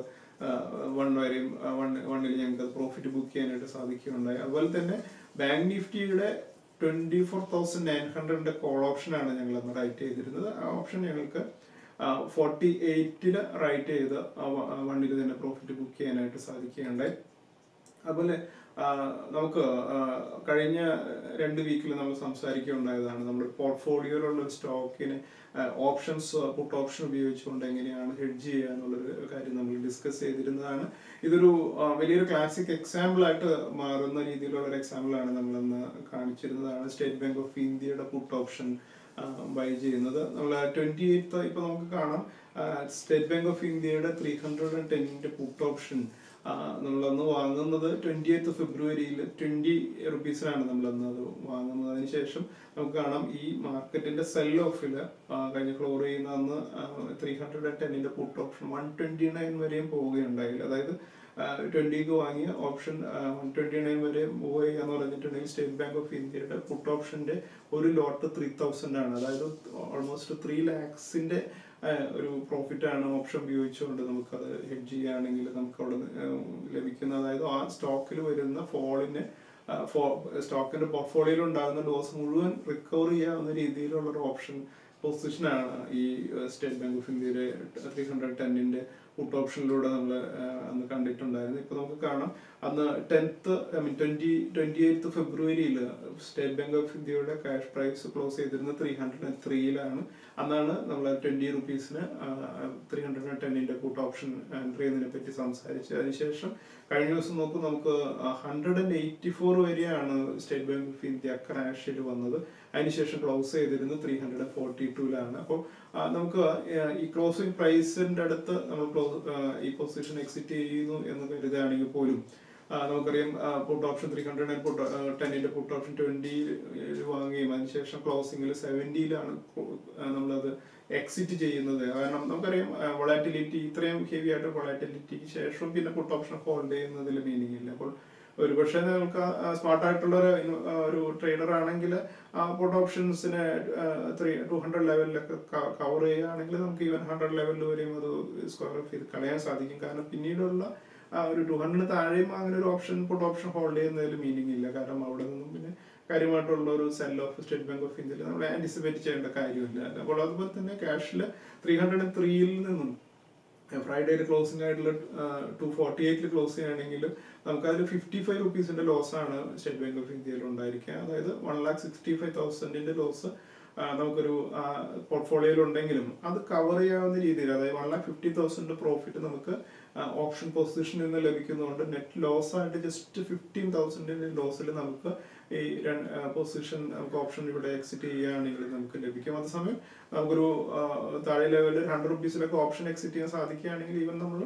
വൺ വരെയും വൺ വണ്ണിൽ ഞങ്ങൾക്ക് പ്രോഫിറ്റ് ബുക്ക് ചെയ്യാനായിട്ട് സാധിക്കുകയുണ്ടായി അതുപോലെ തന്നെ bank Nifty twenty four thousand nine ഹൺഡ്രഡിന്റെ കോൾ ഓപ്ഷൻ ആണ് ഞങ്ങൾ അന്ന് റൈറ്റ് ചെയ്തിരുന്നത് ആ ഓപ്ഷൻ ഞങ്ങൾക്ക് ഫോർട്ടി എയ്റ്റില് റൈറ്റ് ചെയ്ത് വണ്ണിൽ തന്നെ പ്രോഫിറ്റ് ബുക്ക് ചെയ്യാനായിട്ട് സാധിക്കുകയുണ്ടായി അതുപോലെ ആ, നമുക്ക് ആ, കഴിഞ്ഞ രണ്ട് വീക്കിൽ നമ്മൾ സംസാരിക്കുകയുണ്ടായതാണ് നമ്മുടെ പോർട്ട്ഫോളിയോയിലുള്ള ഒരു സ്റ്റോക്കിന് ഓപ്ഷൻസ് പുട്ട് ഓപ്ഷൻ ഉപയോഗിച്ചുകൊണ്ട് എങ്ങനെയാണ് ഹെഡ്ജ് ചെയ്യുക എന്നുള്ളൊരു കാര്യം നമ്മൾ ഡിസ്കസ് ചെയ്തിരുന്നതാണ് ഇതൊരു ആ, വലിയൊരു ക്ലാസിക് എക്സാമ്പിൾ ആയിട്ട് മാറുന്ന രീതിയിലുള്ള ഒരു എക്സാമ്പിൾ ആണ് നമ്മളന്ന് കാണിച്ചിരുന്നതാണ് സ്റ്റേറ്റ് ബാങ്ക് ഓഫ് ഇന്ത്യയുടെ പുട്ട് ഓപ്ഷൻ ബൈ ചെയ്യുന്നത് നമ്മൾ ട്വന്റി എയ്ത്ത് ഇപ്പൊ നമുക്ക് കാണാം സ്റ്റേറ്റ് ബാങ്ക് ഓഫ് ഇന്ത്യയുടെ ത്രീ ഹൺഡ്രഡ് ആൻഡ് ടെന്നിന്റെ പുട്ട് ഓപ്ഷൻ നമ്മളന്ന് വാങ്ങുന്നത് ട്വന്റി എയ്ത്ത് ഫെബ്രുവരിയിൽ ട്വന്റി റുപ്പീസിനാണ് നമ്മളന്ന് അത് വാങ്ങുന്നത് അതിനുശേഷം നമുക്ക് കാണാം ഈ മാർക്കറ്റിന്റെ സെൽ ഓഫിൽ കഴിഞ്ഞ ഫ്ലോർ ചെയ്യുന്ന അന്ന് ത്രീ ഹൺഡ്രഡ് ആൻഡ് ടെന്നിന്റെ put option one twenty nine വരെയും പോവുകയുണ്ടായി അതായത് ട്വന്റിക്ക് വാങ്ങിയ ഓപ്ഷൻ വൺ ട്വന്റി നയൻ വരെ മൂവ് ചെയ്യാന്ന് പറഞ്ഞിട്ടുണ്ടെങ്കിൽ സ്റ്റേറ്റ് ബാങ്ക് ഓഫ് ഇന്ത്യയുടെ പുട്ട് ഓപ്ഷന്റെ ഒരു ലോട്ട് ത്രീ തൗസൻഡ് ആണ് അതായത് ഓൾമോസ്റ്റ് ത്രീ ലാക്സിന്റെ ഒരു പ്രോഫിറ്റ് ആണ് ഓപ്ഷൻ ഉപയോഗിച്ചുകൊണ്ട് നമുക്കത് ഹെഡ് ചെയ്യുകയാണെങ്കിൽ നമുക്ക് അവിടെ ലഭിക്കുന്ന അതായത് ആ സ്റ്റോക്കിൽ വരുന്ന ഫോളിന് സ്റ്റോക്കിന്റെ പോർട്ട്ഫോളിയോയിൽ ഉണ്ടാകുന്ന ലോസ് മുഴുവൻ റിക്കവർ ചെയ്യാവുന്ന രീതിയിലുള്ള ഒരു ഓപ്ഷൻ പൊസിഷനാണ് ഈ സ്റ്റേറ്റ് ബാങ്ക് ഓഫ് ഇന്ത്യയുടെ ത്രീ ഹൺഡ്രഡ് ടെന്നിന്റെ പുട്ട് ഓപ്ഷനിലൂടെ നമ്മൾ അന്ന് കണ്ടിട്ടുണ്ടായിരുന്നു ഇപ്പൊ നമുക്ക് കാണാം അന്ന് tenth I mean twenty twenty eighth ഫെബ്രുവരിയിൽ സ്റ്റേറ്റ് ബാങ്ക് ഓഫ് ഇന്ത്യയുടെ ക്യാഷ് പ്രൈസ് ക്ലോസ് ചെയ്തിരുന്നത് ത്രീ ഹൺഡ്രഡ് ആൻഡ് ത്രീയിലാണ് അന്നാണ് നമ്മൾ ട്വന്റി റുപ്പീസിന് ത്രീ ഹൺഡ്രഡ് ആൻഡ് ടെന്നിന്റെ കൂട്ട് ഓപ്ഷൻ എൻട്രി ചെയ്യുന്നതിനെ പറ്റി സംസാരിച്ചു അതിനുശേഷം കഴിഞ്ഞ ദിവസം നോക്കും നമുക്ക് ഹൺഡ്രഡ് ആൻഡ് എയ്റ്റി ഫോർ വരെയാണ് സ്റ്റേറ്റ് ബാങ്ക് ഓഫ് ഇന്ത്യ ക്രാഷിൽ വന്നത് അതിനുശേഷം ക്ലോസ് ചെയ്തിരുന്നത് ത്രീ ഹൺഡ്രഡ് ആൻഡ് ഫോർട്ടി ടൂലാണ് അപ്പോൾ നമുക്ക് ആ, ഈ ക്ലോസിംഗ് പ്രൈസിന്റെ അടുത്ത് നമ്മൾ ക്ലോസ് ഈ പൊസിഷൻ എക്സിറ്റ് ചെയ്യുന്നു എന്ന് കരുതുകയാണെങ്കിൽ പോലും ആ, നമുക്കറിയാം put option three hundred and put ടെന്നിന്റെ പുട്ട് ഓപ്ഷൻ ട്വന്റി വാങ്ങുകയും അതിനുശേഷം ക്ലോസിംഗിൽ സെവൻറ്റിയിലാണ് നമ്മളത് എക്സിറ്റ് ചെയ്യുന്നത് കാരണം നമുക്കറിയാം വൊളാറ്റിലിറ്റി ഇത്രയും ഹെവി ആയിട്ട് വൊളാറ്റിലിറ്റിക്ക് ശേഷം പിന്നെ പുട്ട് ഓപ്ഷൻ ഹോൾഡ് ചെയ്യുന്നതിൽ മീനിങ് ഇല്ല അപ്പോൾ ഒരുപക്ഷെ നിങ്ങൾക്ക് സ്മാർട്ട് ആയിട്ടുള്ള ഒരു ഇൻ- ആ, ഒരു ട്രേഡർ ആണെങ്കിൽ ആ പുട്ട് ഓപ്ഷൻസിന് ത്രീ ടു ഹൺഡ്രഡ് ലെവലിലൊക്കെ കവർ ചെയ്യുകയാണെങ്കിൽ നമുക്ക് ഈവൻ ഹൺഡ്രഡ് ലെവലിൽ വരെയും അത് സ്ക്വയർ ഓഫ് ചെയ്ത് കളയാൻ സാധിക്കും കാരണം പിന്നീടുള്ള ആ ഒരു ടു ഹൺഡ്രഡ് താഴെയും അങ്ങനെ ഒരു ഓപ്ഷൻ പുട്ട് ഓപ്ഷൻ ഹോൾഡ് ചെയ്യുന്നതിൽ മീനിങ് ഇല്ല കാരണം അവിടെ നിന്നും പിന്നെ കാര്യമായിട്ടുള്ള ഒരു sell off State Bank of ഇന്ത്യയിൽ നമ്മൾ ആന്റിസിപ്പേറ്റ് ചെയ്യേണ്ട കാര്യമില്ല അപ്പോൾ അതുപോലെ തന്നെ ക്യാഷിൽ ത്രീ ഹൺഡ്രഡ് ആൻഡ് ത്രീയിൽ നിന്നും ഫ്രൈഡേയിൽ ക്ലോസിംഗ് ആയിട്ടുള്ള ടു ഫോർട്ടി എയ്റ്റിൽ ക്ലോസ് ചെയ്യുകയാണെങ്കിൽ നമുക്ക് അതിൽ ഫിഫ്റ്റി ഫൈവ് റുപ്പീസിന്റെ ലോസ് ആണ് സ്റ്റേറ്റ് ബാങ്ക് ഓഫ് ഇന്ത്യയിൽ ഉണ്ടായിരിക്കുക അതായത് വൺ ലാക്ക് സിക്സ്റ്റി ഫൈവ് തൗസൻഡിന്റെ ലോസ് നമുക്കൊരു പോർട്ട്ഫോളിയോയിൽ ഉണ്ടെങ്കിലും അത് കവർ ചെയ്യാവുന്ന രീതിയിൽ അതായത് one lakh fifty thousand profit നമുക്ക് ഓപ്ഷൻ പൊസിഷനിൽ നിന്ന് ലഭിക്കുന്നതുകൊണ്ട് നെറ്റ് ലോസ് ആയിട്ട് ജസ്റ്റ് ഫിഫ്റ്റീൻ തൗസൻഡിന്റെ ലോസിൽ നമുക്ക് ഈ പൊസിഷൻ നമുക്ക് ഓപ്ഷൻ ഇവിടെ എക്സിറ്റ് ചെയ്യുകയാണെങ്കിൽ നമുക്ക് ലഭിക്കും അതേസമയം നമുക്കൊരു ആ, താഴെ ലെവലിൽ ഹൺഡ്രഡ് റുപ്പീസിലൊക്കെ ഓപ്ഷൻ എക്സിറ്റ് ചെയ്യാൻ സാധിക്കുകയാണെങ്കിൽ ഈവൻ നമ്മൾ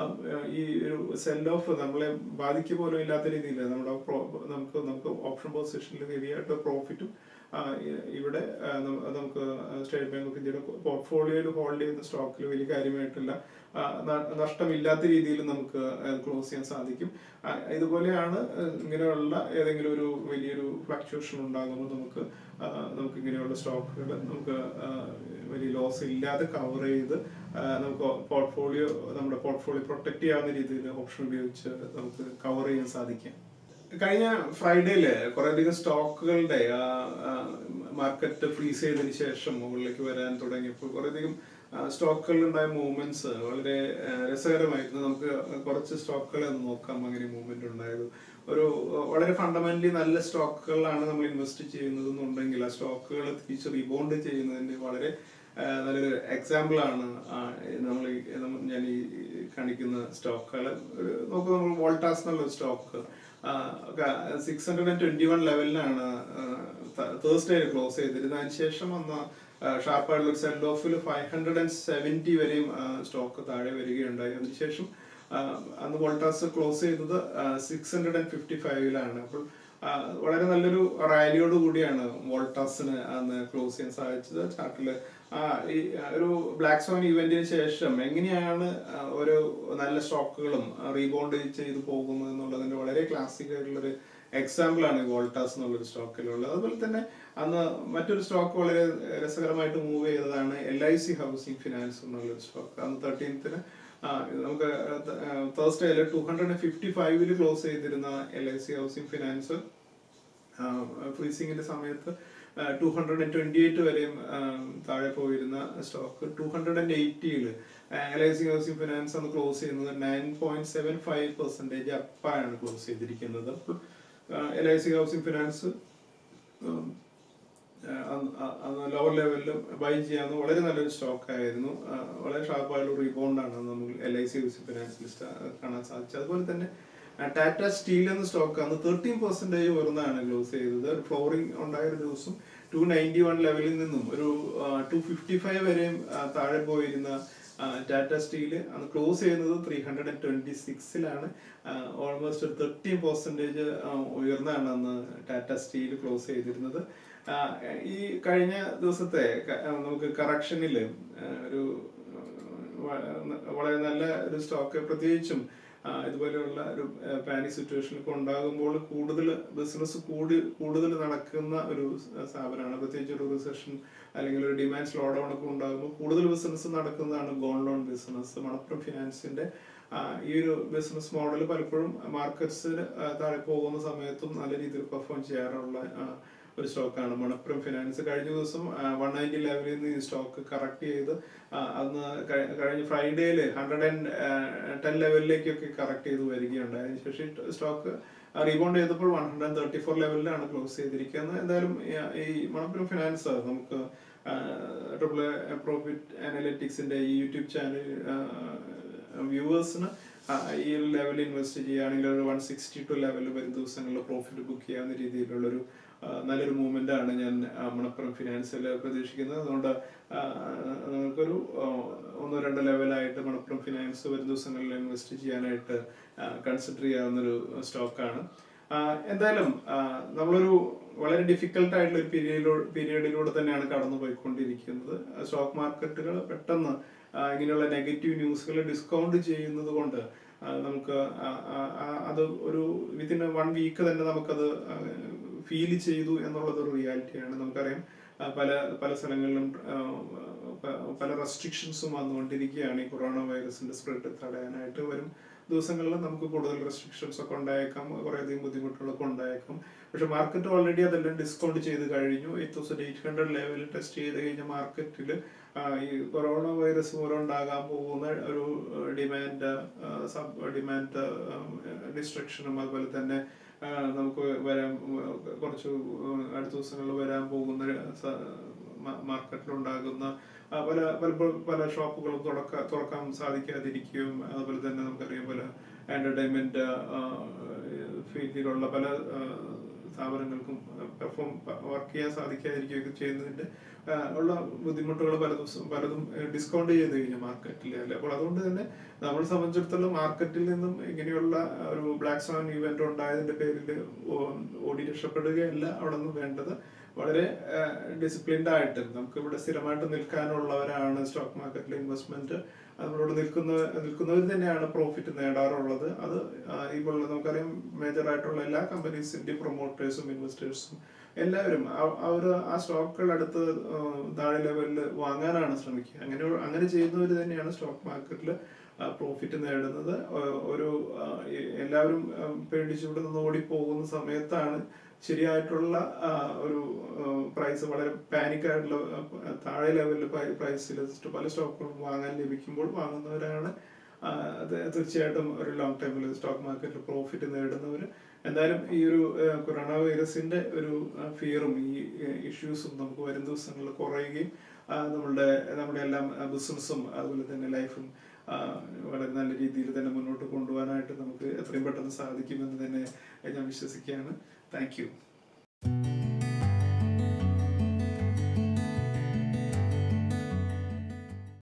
ഈ ഒരു സെൽ ഓഫ് നമ്മളെ ബാധിക്കുക പോലും ഇല്ലാത്ത രീതിയിൽ നമ്മുടെ pro- നമുക്ക് നമുക്ക് ഓപ്ഷൻ പൊസിഷനിൽ ഹെവി ആയിട്ട് പ്രോഫിറ്റും ഇവിടെ ആ, നം- നമുക്ക് സ്റ്റേറ്റ് ബാങ്ക് ഓഫ് ഇന്ത്യയുടെ പോർട്ട്ഫോളിയോയിൽ ഹോൾഡ് ചെയ്യുന്ന സ്റ്റോക്കിൽ വലിയ കാര്യമായിട്ടില്ല ആ, ന- നഷ്ടമില്ലാത്ത രീതിയിൽ നമുക്ക് ക്ലോസ് ചെയ്യാൻ സാധിക്കും ആ, ഇതുപോലെയാണ് ആ, ഇങ്ങനെയുള്ള ഏതെങ്കിലും ഒരു വലിയൊരു ഫ്ലക്ച്വേഷൻ ഉണ്ടാകുമ്പോൾ നമുക്ക് ആ, നമുക്ക് ഇങ്ങനെയുള്ള സ്റ്റോക്കുകൾ നമുക്ക് ആ, വലിയ ലോസ് ഇല്ലാതെ കവർ ചെയ്ത് ആ, നമുക്ക് പോർട്ട്ഫോളിയോ നമ്മുടെ പോർട്ട്ഫോളിയോ പ്രൊട്ടക്ട് ചെയ്യാവുന്ന രീതിയിൽ ഓപ്ഷൻ ഉപയോഗിച്ച് നമുക്ക് കവർ ചെയ്യാൻ സാധിക്കും കഴിഞ്ഞ ഫ്രൈഡേയില് കുറേയധികം സ്റ്റോക്കുകളുടെ മാർക്കറ്റ് ഫ്രീസ് ചെയ്തതിന് ശേഷം മുകളിലേക്ക് വരാൻ തുടങ്ങിയപ്പോൾ കുറേയധികം സ്റ്റോക്കുകളിൽ ഉണ്ടായ മൂവ്മെന്റ്സ് വളരെ ആ, രസകരമായിരുന്നു നമുക്ക് കുറച്ച് സ്റ്റോക്കുകളെ ഒന്ന് നോക്കാം അങ്ങനെ മൂവ്മെന്റ് ഉണ്ടായത് ഒരു ആ, വളരെ ഫണ്ടമെന്റലി നല്ല സ്റ്റോക്കുകളാണ് നമ്മൾ ഇൻവെസ്റ്റ് ചെയ്യുന്നത് എന്നുണ്ടെങ്കിൽ ആ സ്റ്റോക്കുകൾ തിരിച്ച് റീബൗണ്ട് ചെയ്യുന്നതിന്റെ വളരെ ആ, നല്ലൊരു എക്സാമ്പിൾ ആണ് ആ, നമ്മൾ ഈ- നമ്മ- ഞാൻ ഈ കാണിക്കുന്ന സ്റ്റോക്കുകൾ ഒരു നോക്കുക നമ്മൾ വോൾട്ടാസ് എന്നുള്ള stock six hundred and twenty one ലെവലിലാണ് തേഴ്സ്ഡേ ക്ലോസ് ചെയ്തിരുന്നത് അതിനുശേഷം വന്ന ഷാർപ്പായിട്ടുള്ള ഒരു സെൽ ഓഫിൽ ഫൈവ് ഹൺഡ്രഡ് ആൻഡ് സെവൻറ്റി വരെയും സ്റ്റോക്ക് താഴെ വരികയുണ്ടായി അതിനുശേഷം ആ, അന്ന് വോൾട്ടാസ് ക്ലോസ് ചെയ്തത് സിക്സ് ഹൺഡ്രഡ് ആൻഡ് ഫിഫ്റ്റി ഫൈവിലാണ് അപ്പോൾ ആ, വളരെ നല്ലൊരു റാലിയോട് കൂടിയാണ് വോൾട്ടാസിന് അന്ന് ക്ലോസ് ചെയ്യാൻ സാധിച്ചത് ചാർട്ടില് ഈ ആ, ഒരു ബ്ലാക്ക് സോൺ ഇവന്റിന് ശേഷം എങ്ങനെയാണ് ആ, ഒരു നല്ല സ്റ്റോക്കുകളും റീബൗണ്ട് ചെയ്ത് പോകുന്നത് എന്നുള്ളതിന്റെ വളരെ ക്ലാസിക് ആയിട്ടുള്ളൊരു എക്സാമ്പിൾ ആണ് ഈ വോൾട്ടാസ് എന്നുള്ളൊരു സ്റ്റോക്കിലുള്ളത് അതുപോലെ തന്നെ അന്ന് മറ്റൊരു സ്റ്റോക്ക് വളരെ രസകരമായിട്ട് മൂവ് ചെയ്തതാണ് L I C housing finance എന്നുള്ളൊരു സ്റ്റോക്ക് അന്ന് തേർട്ടീൻത്തിന് നമുക്ക് തേഴ്സ്ഡേയിൽ ടു ഹൺഡ്രഡ് ഫിഫ്റ്റി ഫൈവില് ക്ലോസ് ചെയ്തിരുന്ന L I C housing finance ഫ്രീസിങ്ങിന്റെ സമയത്ത് two hundred and twenty eight വരെയും ആ, താഴെ പോയിരുന്ന സ്റ്റോക്ക് ടു ഹൺഡ്രഡ് ആൻഡ് എയ്റ്റിയില് L I C housing finance അന്ന് ക്ലോസ് ചെയ്യുന്നത് nine point seven five percentage അപ്പാണ് ക്ലോസ് ചെയ്തിരിക്കുന്നത് L I C housing finance lower ലെവലിൽ ബൈ ചെയ്യാവുന്ന വളരെ നല്ലൊരു സ്റ്റോക്ക് ആയിരുന്നു ആ, വളരെ ഷാർപ്പായുള്ള റീബൗണ്ടാണ് നമുക്ക് എൽ ഐ സി ഹൗസിംഗ് ഫിനാൻസിൽ കാണാൻ സാധിച്ചത് അതുപോലെ തന്നെ ടാറ്റ സ്റ്റീൽ എന്ന സ്റ്റോക്ക് അന്ന് തേർട്ടീൻ പെർസെന്റേജ് ഉയർന്നാണ് ക്ലോസ് ചെയ്തത് ഒരു ഫ്ലോറിംഗ് ഉണ്ടായ ഒരു ദിവസം ടു നയൻറ്റി വൺ ലെവലിൽ നിന്നും ഒരു ടു ഫിഫ്റ്റി ഫൈവ് വരെയും ആ, താഴെ പോയിരുന്ന ടാറ്റ സ്റ്റീൽ അന്ന് ക്ലോസ് ചെയ്യുന്നത് ത്രീ ഹൺഡ്രഡ് ആൻഡ് ട്വന്റി സിക്സിലാണ് ഓൾമോസ്റ്റ് ഒരു തേർട്ടീൻ പെർസെന്റേജ് ഉയർന്നാണ് അന്ന് ടാറ്റ സ്റ്റീൽ ക്ലോസ് ചെയ്തിരുന്നത് ആ, ഈ കഴിഞ്ഞ ദിവസത്തെ ക- ആ, നമുക്ക് കറക്ഷനിൽ ഒരു വ- വളരെ നല്ല ഒരു സ്റ്റോക്ക് പ്രത്യേകിച്ചും ആ, ഇതുപോലെയുള്ള ഒരു പാനിക് സിറ്റുവേഷനൊക്കെ ഉണ്ടാകുമ്പോൾ കൂടുതൽ ബിസിനസ് കൂടി കൂടുതൽ നടക്കുന്ന ഒരു സ- സ്ഥാപനമാണ് പ്രത്യേകിച്ച് ഒരു റിസഷൻ അല്ലെങ്കിൽ ഒരു ഡിമാൻഡ് സ്ലോ ഡൗൺ ഒക്കെ ഉണ്ടാകുമ്പോൾ കൂടുതൽ ബിസിനസ് നടക്കുന്നതാണ് ഗോൾഡ് ലോൺ ബിസിനസ് മണപ്പുറം ഫിനാൻസിന്റെ ആ, ഈ ഒരു ബിസിനസ് മോഡൽ പലപ്പോഴും മാർക്കറ്റ്സിൽ താഴെ പോകുന്ന സമയത്തും നല്ല രീതിയിൽ പെർഫോം ചെയ്യാറുള്ള ആ, ഒരു സ്റ്റോക്കാണ് മണപ്പുറം ഫിനാൻസ് കഴിഞ്ഞ ദിവസം വൺ നയൻറ്റി ലെവലിൽ നിന്ന് ഈ സ്റ്റോക്ക് കറക്റ്റ് ചെയ്ത് ആ, അന്ന് കഴി- കഴിഞ്ഞ ഫ്രൈഡേയില് ഹൺഡ്രഡ് ആൻഡ് ടെൻ ലെവലിലേക്കൊക്കെ കറക്റ്റ് ചെയ്ത് വരികയുണ്ടായി അതിനുശേഷം സ്റ്റോക്ക് റീബൗണ്ട് ചെയ്തപ്പോൾ one hundred and thirty four ലെവലിലാണ് ക്ലോസ് ചെയ്തിരിക്കുന്നത് എന്തായാലും ഈ- ഈ മണപ്പുറം ഫിനാൻസ് നമുക്ക് ട്രിപ്പിൾ പ്രോഫിറ്റ് അനലിറ്റിക്സിന്റെ ഈ യൂട്യൂബ് ചാനൽ വ്യൂവേഴ്സിന് ഈ ഒരു ലെവലിൽ ഇൻവെസ്റ്റ് ചെയ്യുകയാണെങ്കിൽ ഒരു വൺ സിക്സ്റ്റി ടു ലെവലിൽ വരും ദിവസങ്ങളിൽ പ്രോഫിറ്റ് ബുക്ക് ചെയ്യാവുന്ന രീതിയിലുള്ളൊരു ആ, നല്ലൊരു മൂവ്മെന്റ് ആണ് ഞാൻ ആ, മണപ്പുറം ഫിനാൻസിൽ പ്രതീക്ഷിക്കുന്നത് അതുകൊണ്ട് ആ, നിങ്ങൾക്കൊരു ആ, ഒന്നോ രണ്ടോ ലെവലായിട്ട് മണപ്പുറം ഫിനാൻസ് വരും ദിവസങ്ങളിൽ ഇൻവെസ്റ്റ് ചെയ്യാനായിട്ട് കൺസിഡർ ചെയ്യാവുന്നൊരു സ്റ്റോക്കാണ് എന്തായാലും ആ, നമ്മളൊരു വളരെ ഡിഫിക്കൽട്ട് ആയിട്ടുള്ള ഒരു പീരീഡിലൂടെ പീരീഡിലൂടെ തന്നെയാണ് കടന്നു പോയിക്കൊണ്ടിരിക്കുന്നത് സ്റ്റോക്ക് മാർക്കറ്റുകൾ പെട്ടെന്ന് ആ, ഇങ്ങനെയുള്ള നെഗറ്റീവ് ന്യൂസുകൾ ഡിസ്കൗണ്ട് ചെയ്യുന്നത് കൊണ്ട് ആ, നമുക്ക് ആ, ആ, ആ, അത് ഒരു വിത്തിൻ വൺ വീക്ക് തന്നെ നമുക്കത് ഫീൽ ചെയ്തു എന്നുള്ളത് ഒരു റിയാലിറ്റിയാണ് നമുക്കറിയാം ആ, പല പല സ്ഥലങ്ങളിലും ആ, പ- പല റെസ്ട്രിക്ഷൻസും വന്നുകൊണ്ടിരിക്കുകയാണ് ഈ കൊറോണ വൈറസിന്റെ സ്പ്രെഡ് തടയാനായിട്ട് വരും ദിവസങ്ങളിൽ നമുക്ക് കൂടുതൽ റെസ്ട്രിക്ഷൻസ് ഒക്കെ ഉണ്ടായേക്കാം കുറേയധികം ബുദ്ധിമുട്ടുകളൊക്കെ ഉണ്ടായേക്കാം പക്ഷെ മാർക്കറ്റ് ഓൾറെഡി അതെല്ലാം ഡിസ്കൗണ്ട് ചെയ്ത് കഴിഞ്ഞു എയ്റ്റ് തൗസൻഡ് എയ്റ്റ് ഹൺഡ്രഡ് ലെവലിൽ ടെസ്റ്റ് ചെയ്ത് കഴിഞ്ഞ മാർക്കറ്റിൽ ഈ കൊറോണ വൈറസ് മൂലം ഉണ്ടാകാൻ പോകുന്ന ഒരു ഡിമാൻഡ് സബ് ഡിമാൻഡ് ഡിസ്ട്രക്ഷനും അതുപോലെ തന്നെ ആ, നമുക്ക് വരാൻ കുറച്ച് അടുത്ത ദിവസങ്ങളിൽ വരാൻ പോകുന്ന മാർക്കറ്റിലുണ്ടാകുന്ന ആ, പല പലപ്പോഴും പല ഷോപ്പുകളും തുറക്ക തുറക്കാൻ സാധിക്കാതിരിക്കുകയും അതുപോലെ തന്നെ നമുക്കറിയാം പല എന്റർടൈൻമെന്റ് ഫീൽഡിലുള്ള പല ആ, സ്ഥാപനങ്ങൾക്കും പെർഫോം വർക്ക് ചെയ്യാൻ സാധിക്കാതിരിക്കുകയൊക്കെ ചെയ്യുന്നതിന്റെ ആ, ഉള്ള ബുദ്ധിമുട്ടുകൾ പല ദിവസം പലതും ഡിസ്കൗണ്ട് ചെയ്ത് കഴിഞ്ഞ മാർക്കറ്റിൽ അല്ലേ അപ്പോൾ അതുകൊണ്ട് തന്നെ നമ്മളെ സംബന്ധിച്ചിടത്തോളം മാർക്കറ്റിൽ നിന്നും ഇങ്ങനെയുള്ള ഒരു ബ്ലാക്ക് സ്വാൻ ഇവന്റ് ഉണ്ടായതിന്റെ പേരിൽ ഓടി രക്ഷപ്പെടുകയല്ല അവിടെ നിന്ന് വേണ്ടത് വളരെ ഡിസിപ്ലിൻഡ് ആയിട്ട് നമുക്ക് ഇവിടെ സ്ഥിരമായിട്ട് നിൽക്കാനുള്ളവരാണ് സ്റ്റോക്ക് മാർക്കറ്റിലെ ഇൻവെസ്റ്റ്മെന്റ് നമ്മളോട് നിൽക്കുന്ന നിൽക്കുന്നവർ തന്നെയാണ് പ്രോഫിറ്റ് നേടാറുള്ളത് അത് ആ, ഇപ്പോൾ നമുക്കറിയാം മേജർ ആയിട്ടുള്ള എല്ലാ കമ്പനീസിന്റെ പ്രൊമോട്ടേഴ്സും ഇൻവെസ്റ്റേഴ്സും എല്ലാവരും അവ- അവർ ആ സ്റ്റോക്കുകൾ അടുത്ത് ആ, താഴെ ലെവലിൽ വാങ്ങാനാണ് ശ്രമിക്കുക അങ്ങനെ അങ്ങനെ ചെയ്യുന്നവർ തന്നെയാണ് സ്റ്റോക്ക് മാർക്കറ്റിൽ പ്രോഫിറ്റ് നേടുന്നത് ആ, ഒരു ആ, എ- എല്ലാവരും ആ, പേടിച്ച് ഇവിടെ നിന്ന് ഓടിപ്പോകുന്ന സമയത്താണ് ശരിയായിട്ടുള്ള ആ, ഒരു പ്രൈസ് വളരെ പാനിക് ആയിട്ടുള്ള ആ, താഴെ ലെവലിൽ പ്രൈസിൽ പല സ്റ്റോക്കുകളും വാങ്ങാൻ ലഭിക്കുമ്പോൾ വാങ്ങുന്നവരാണ് ആ, അത് തീർച്ചയായിട്ടും ഒരു ലോങ് ടൈമിൽ സ്റ്റോക്ക് മാർക്കറ്റിൽ പ്രോഫിറ്റ് നേടുന്നവർ എന്തായാലും ഈ ഒരു ആ, കൊറോണ വൈറസിന്റെ ഒരു ഫിയറും ഈ ഇഷ്യൂസും നമുക്ക് വരും ദിവസങ്ങളിൽ കുറയുകയും ആ, നമ്മളുടെ നമ്മുടെ എല്ലാം ബിസിനസ്സും അതുപോലെ തന്നെ ലൈഫും വളരെ നല്ല രീതിയിൽ തന്നെ മുന്നോട്ട് കൊണ്ടുപോകാനായിട്ട് നമുക്ക് എത്ര എത്രയും പെട്ടെന്ന് സാധിക്കുമെന്ന് തന്നെ ഞാൻ വിശ്വസിക്കുകയാണ് താങ്ക് യു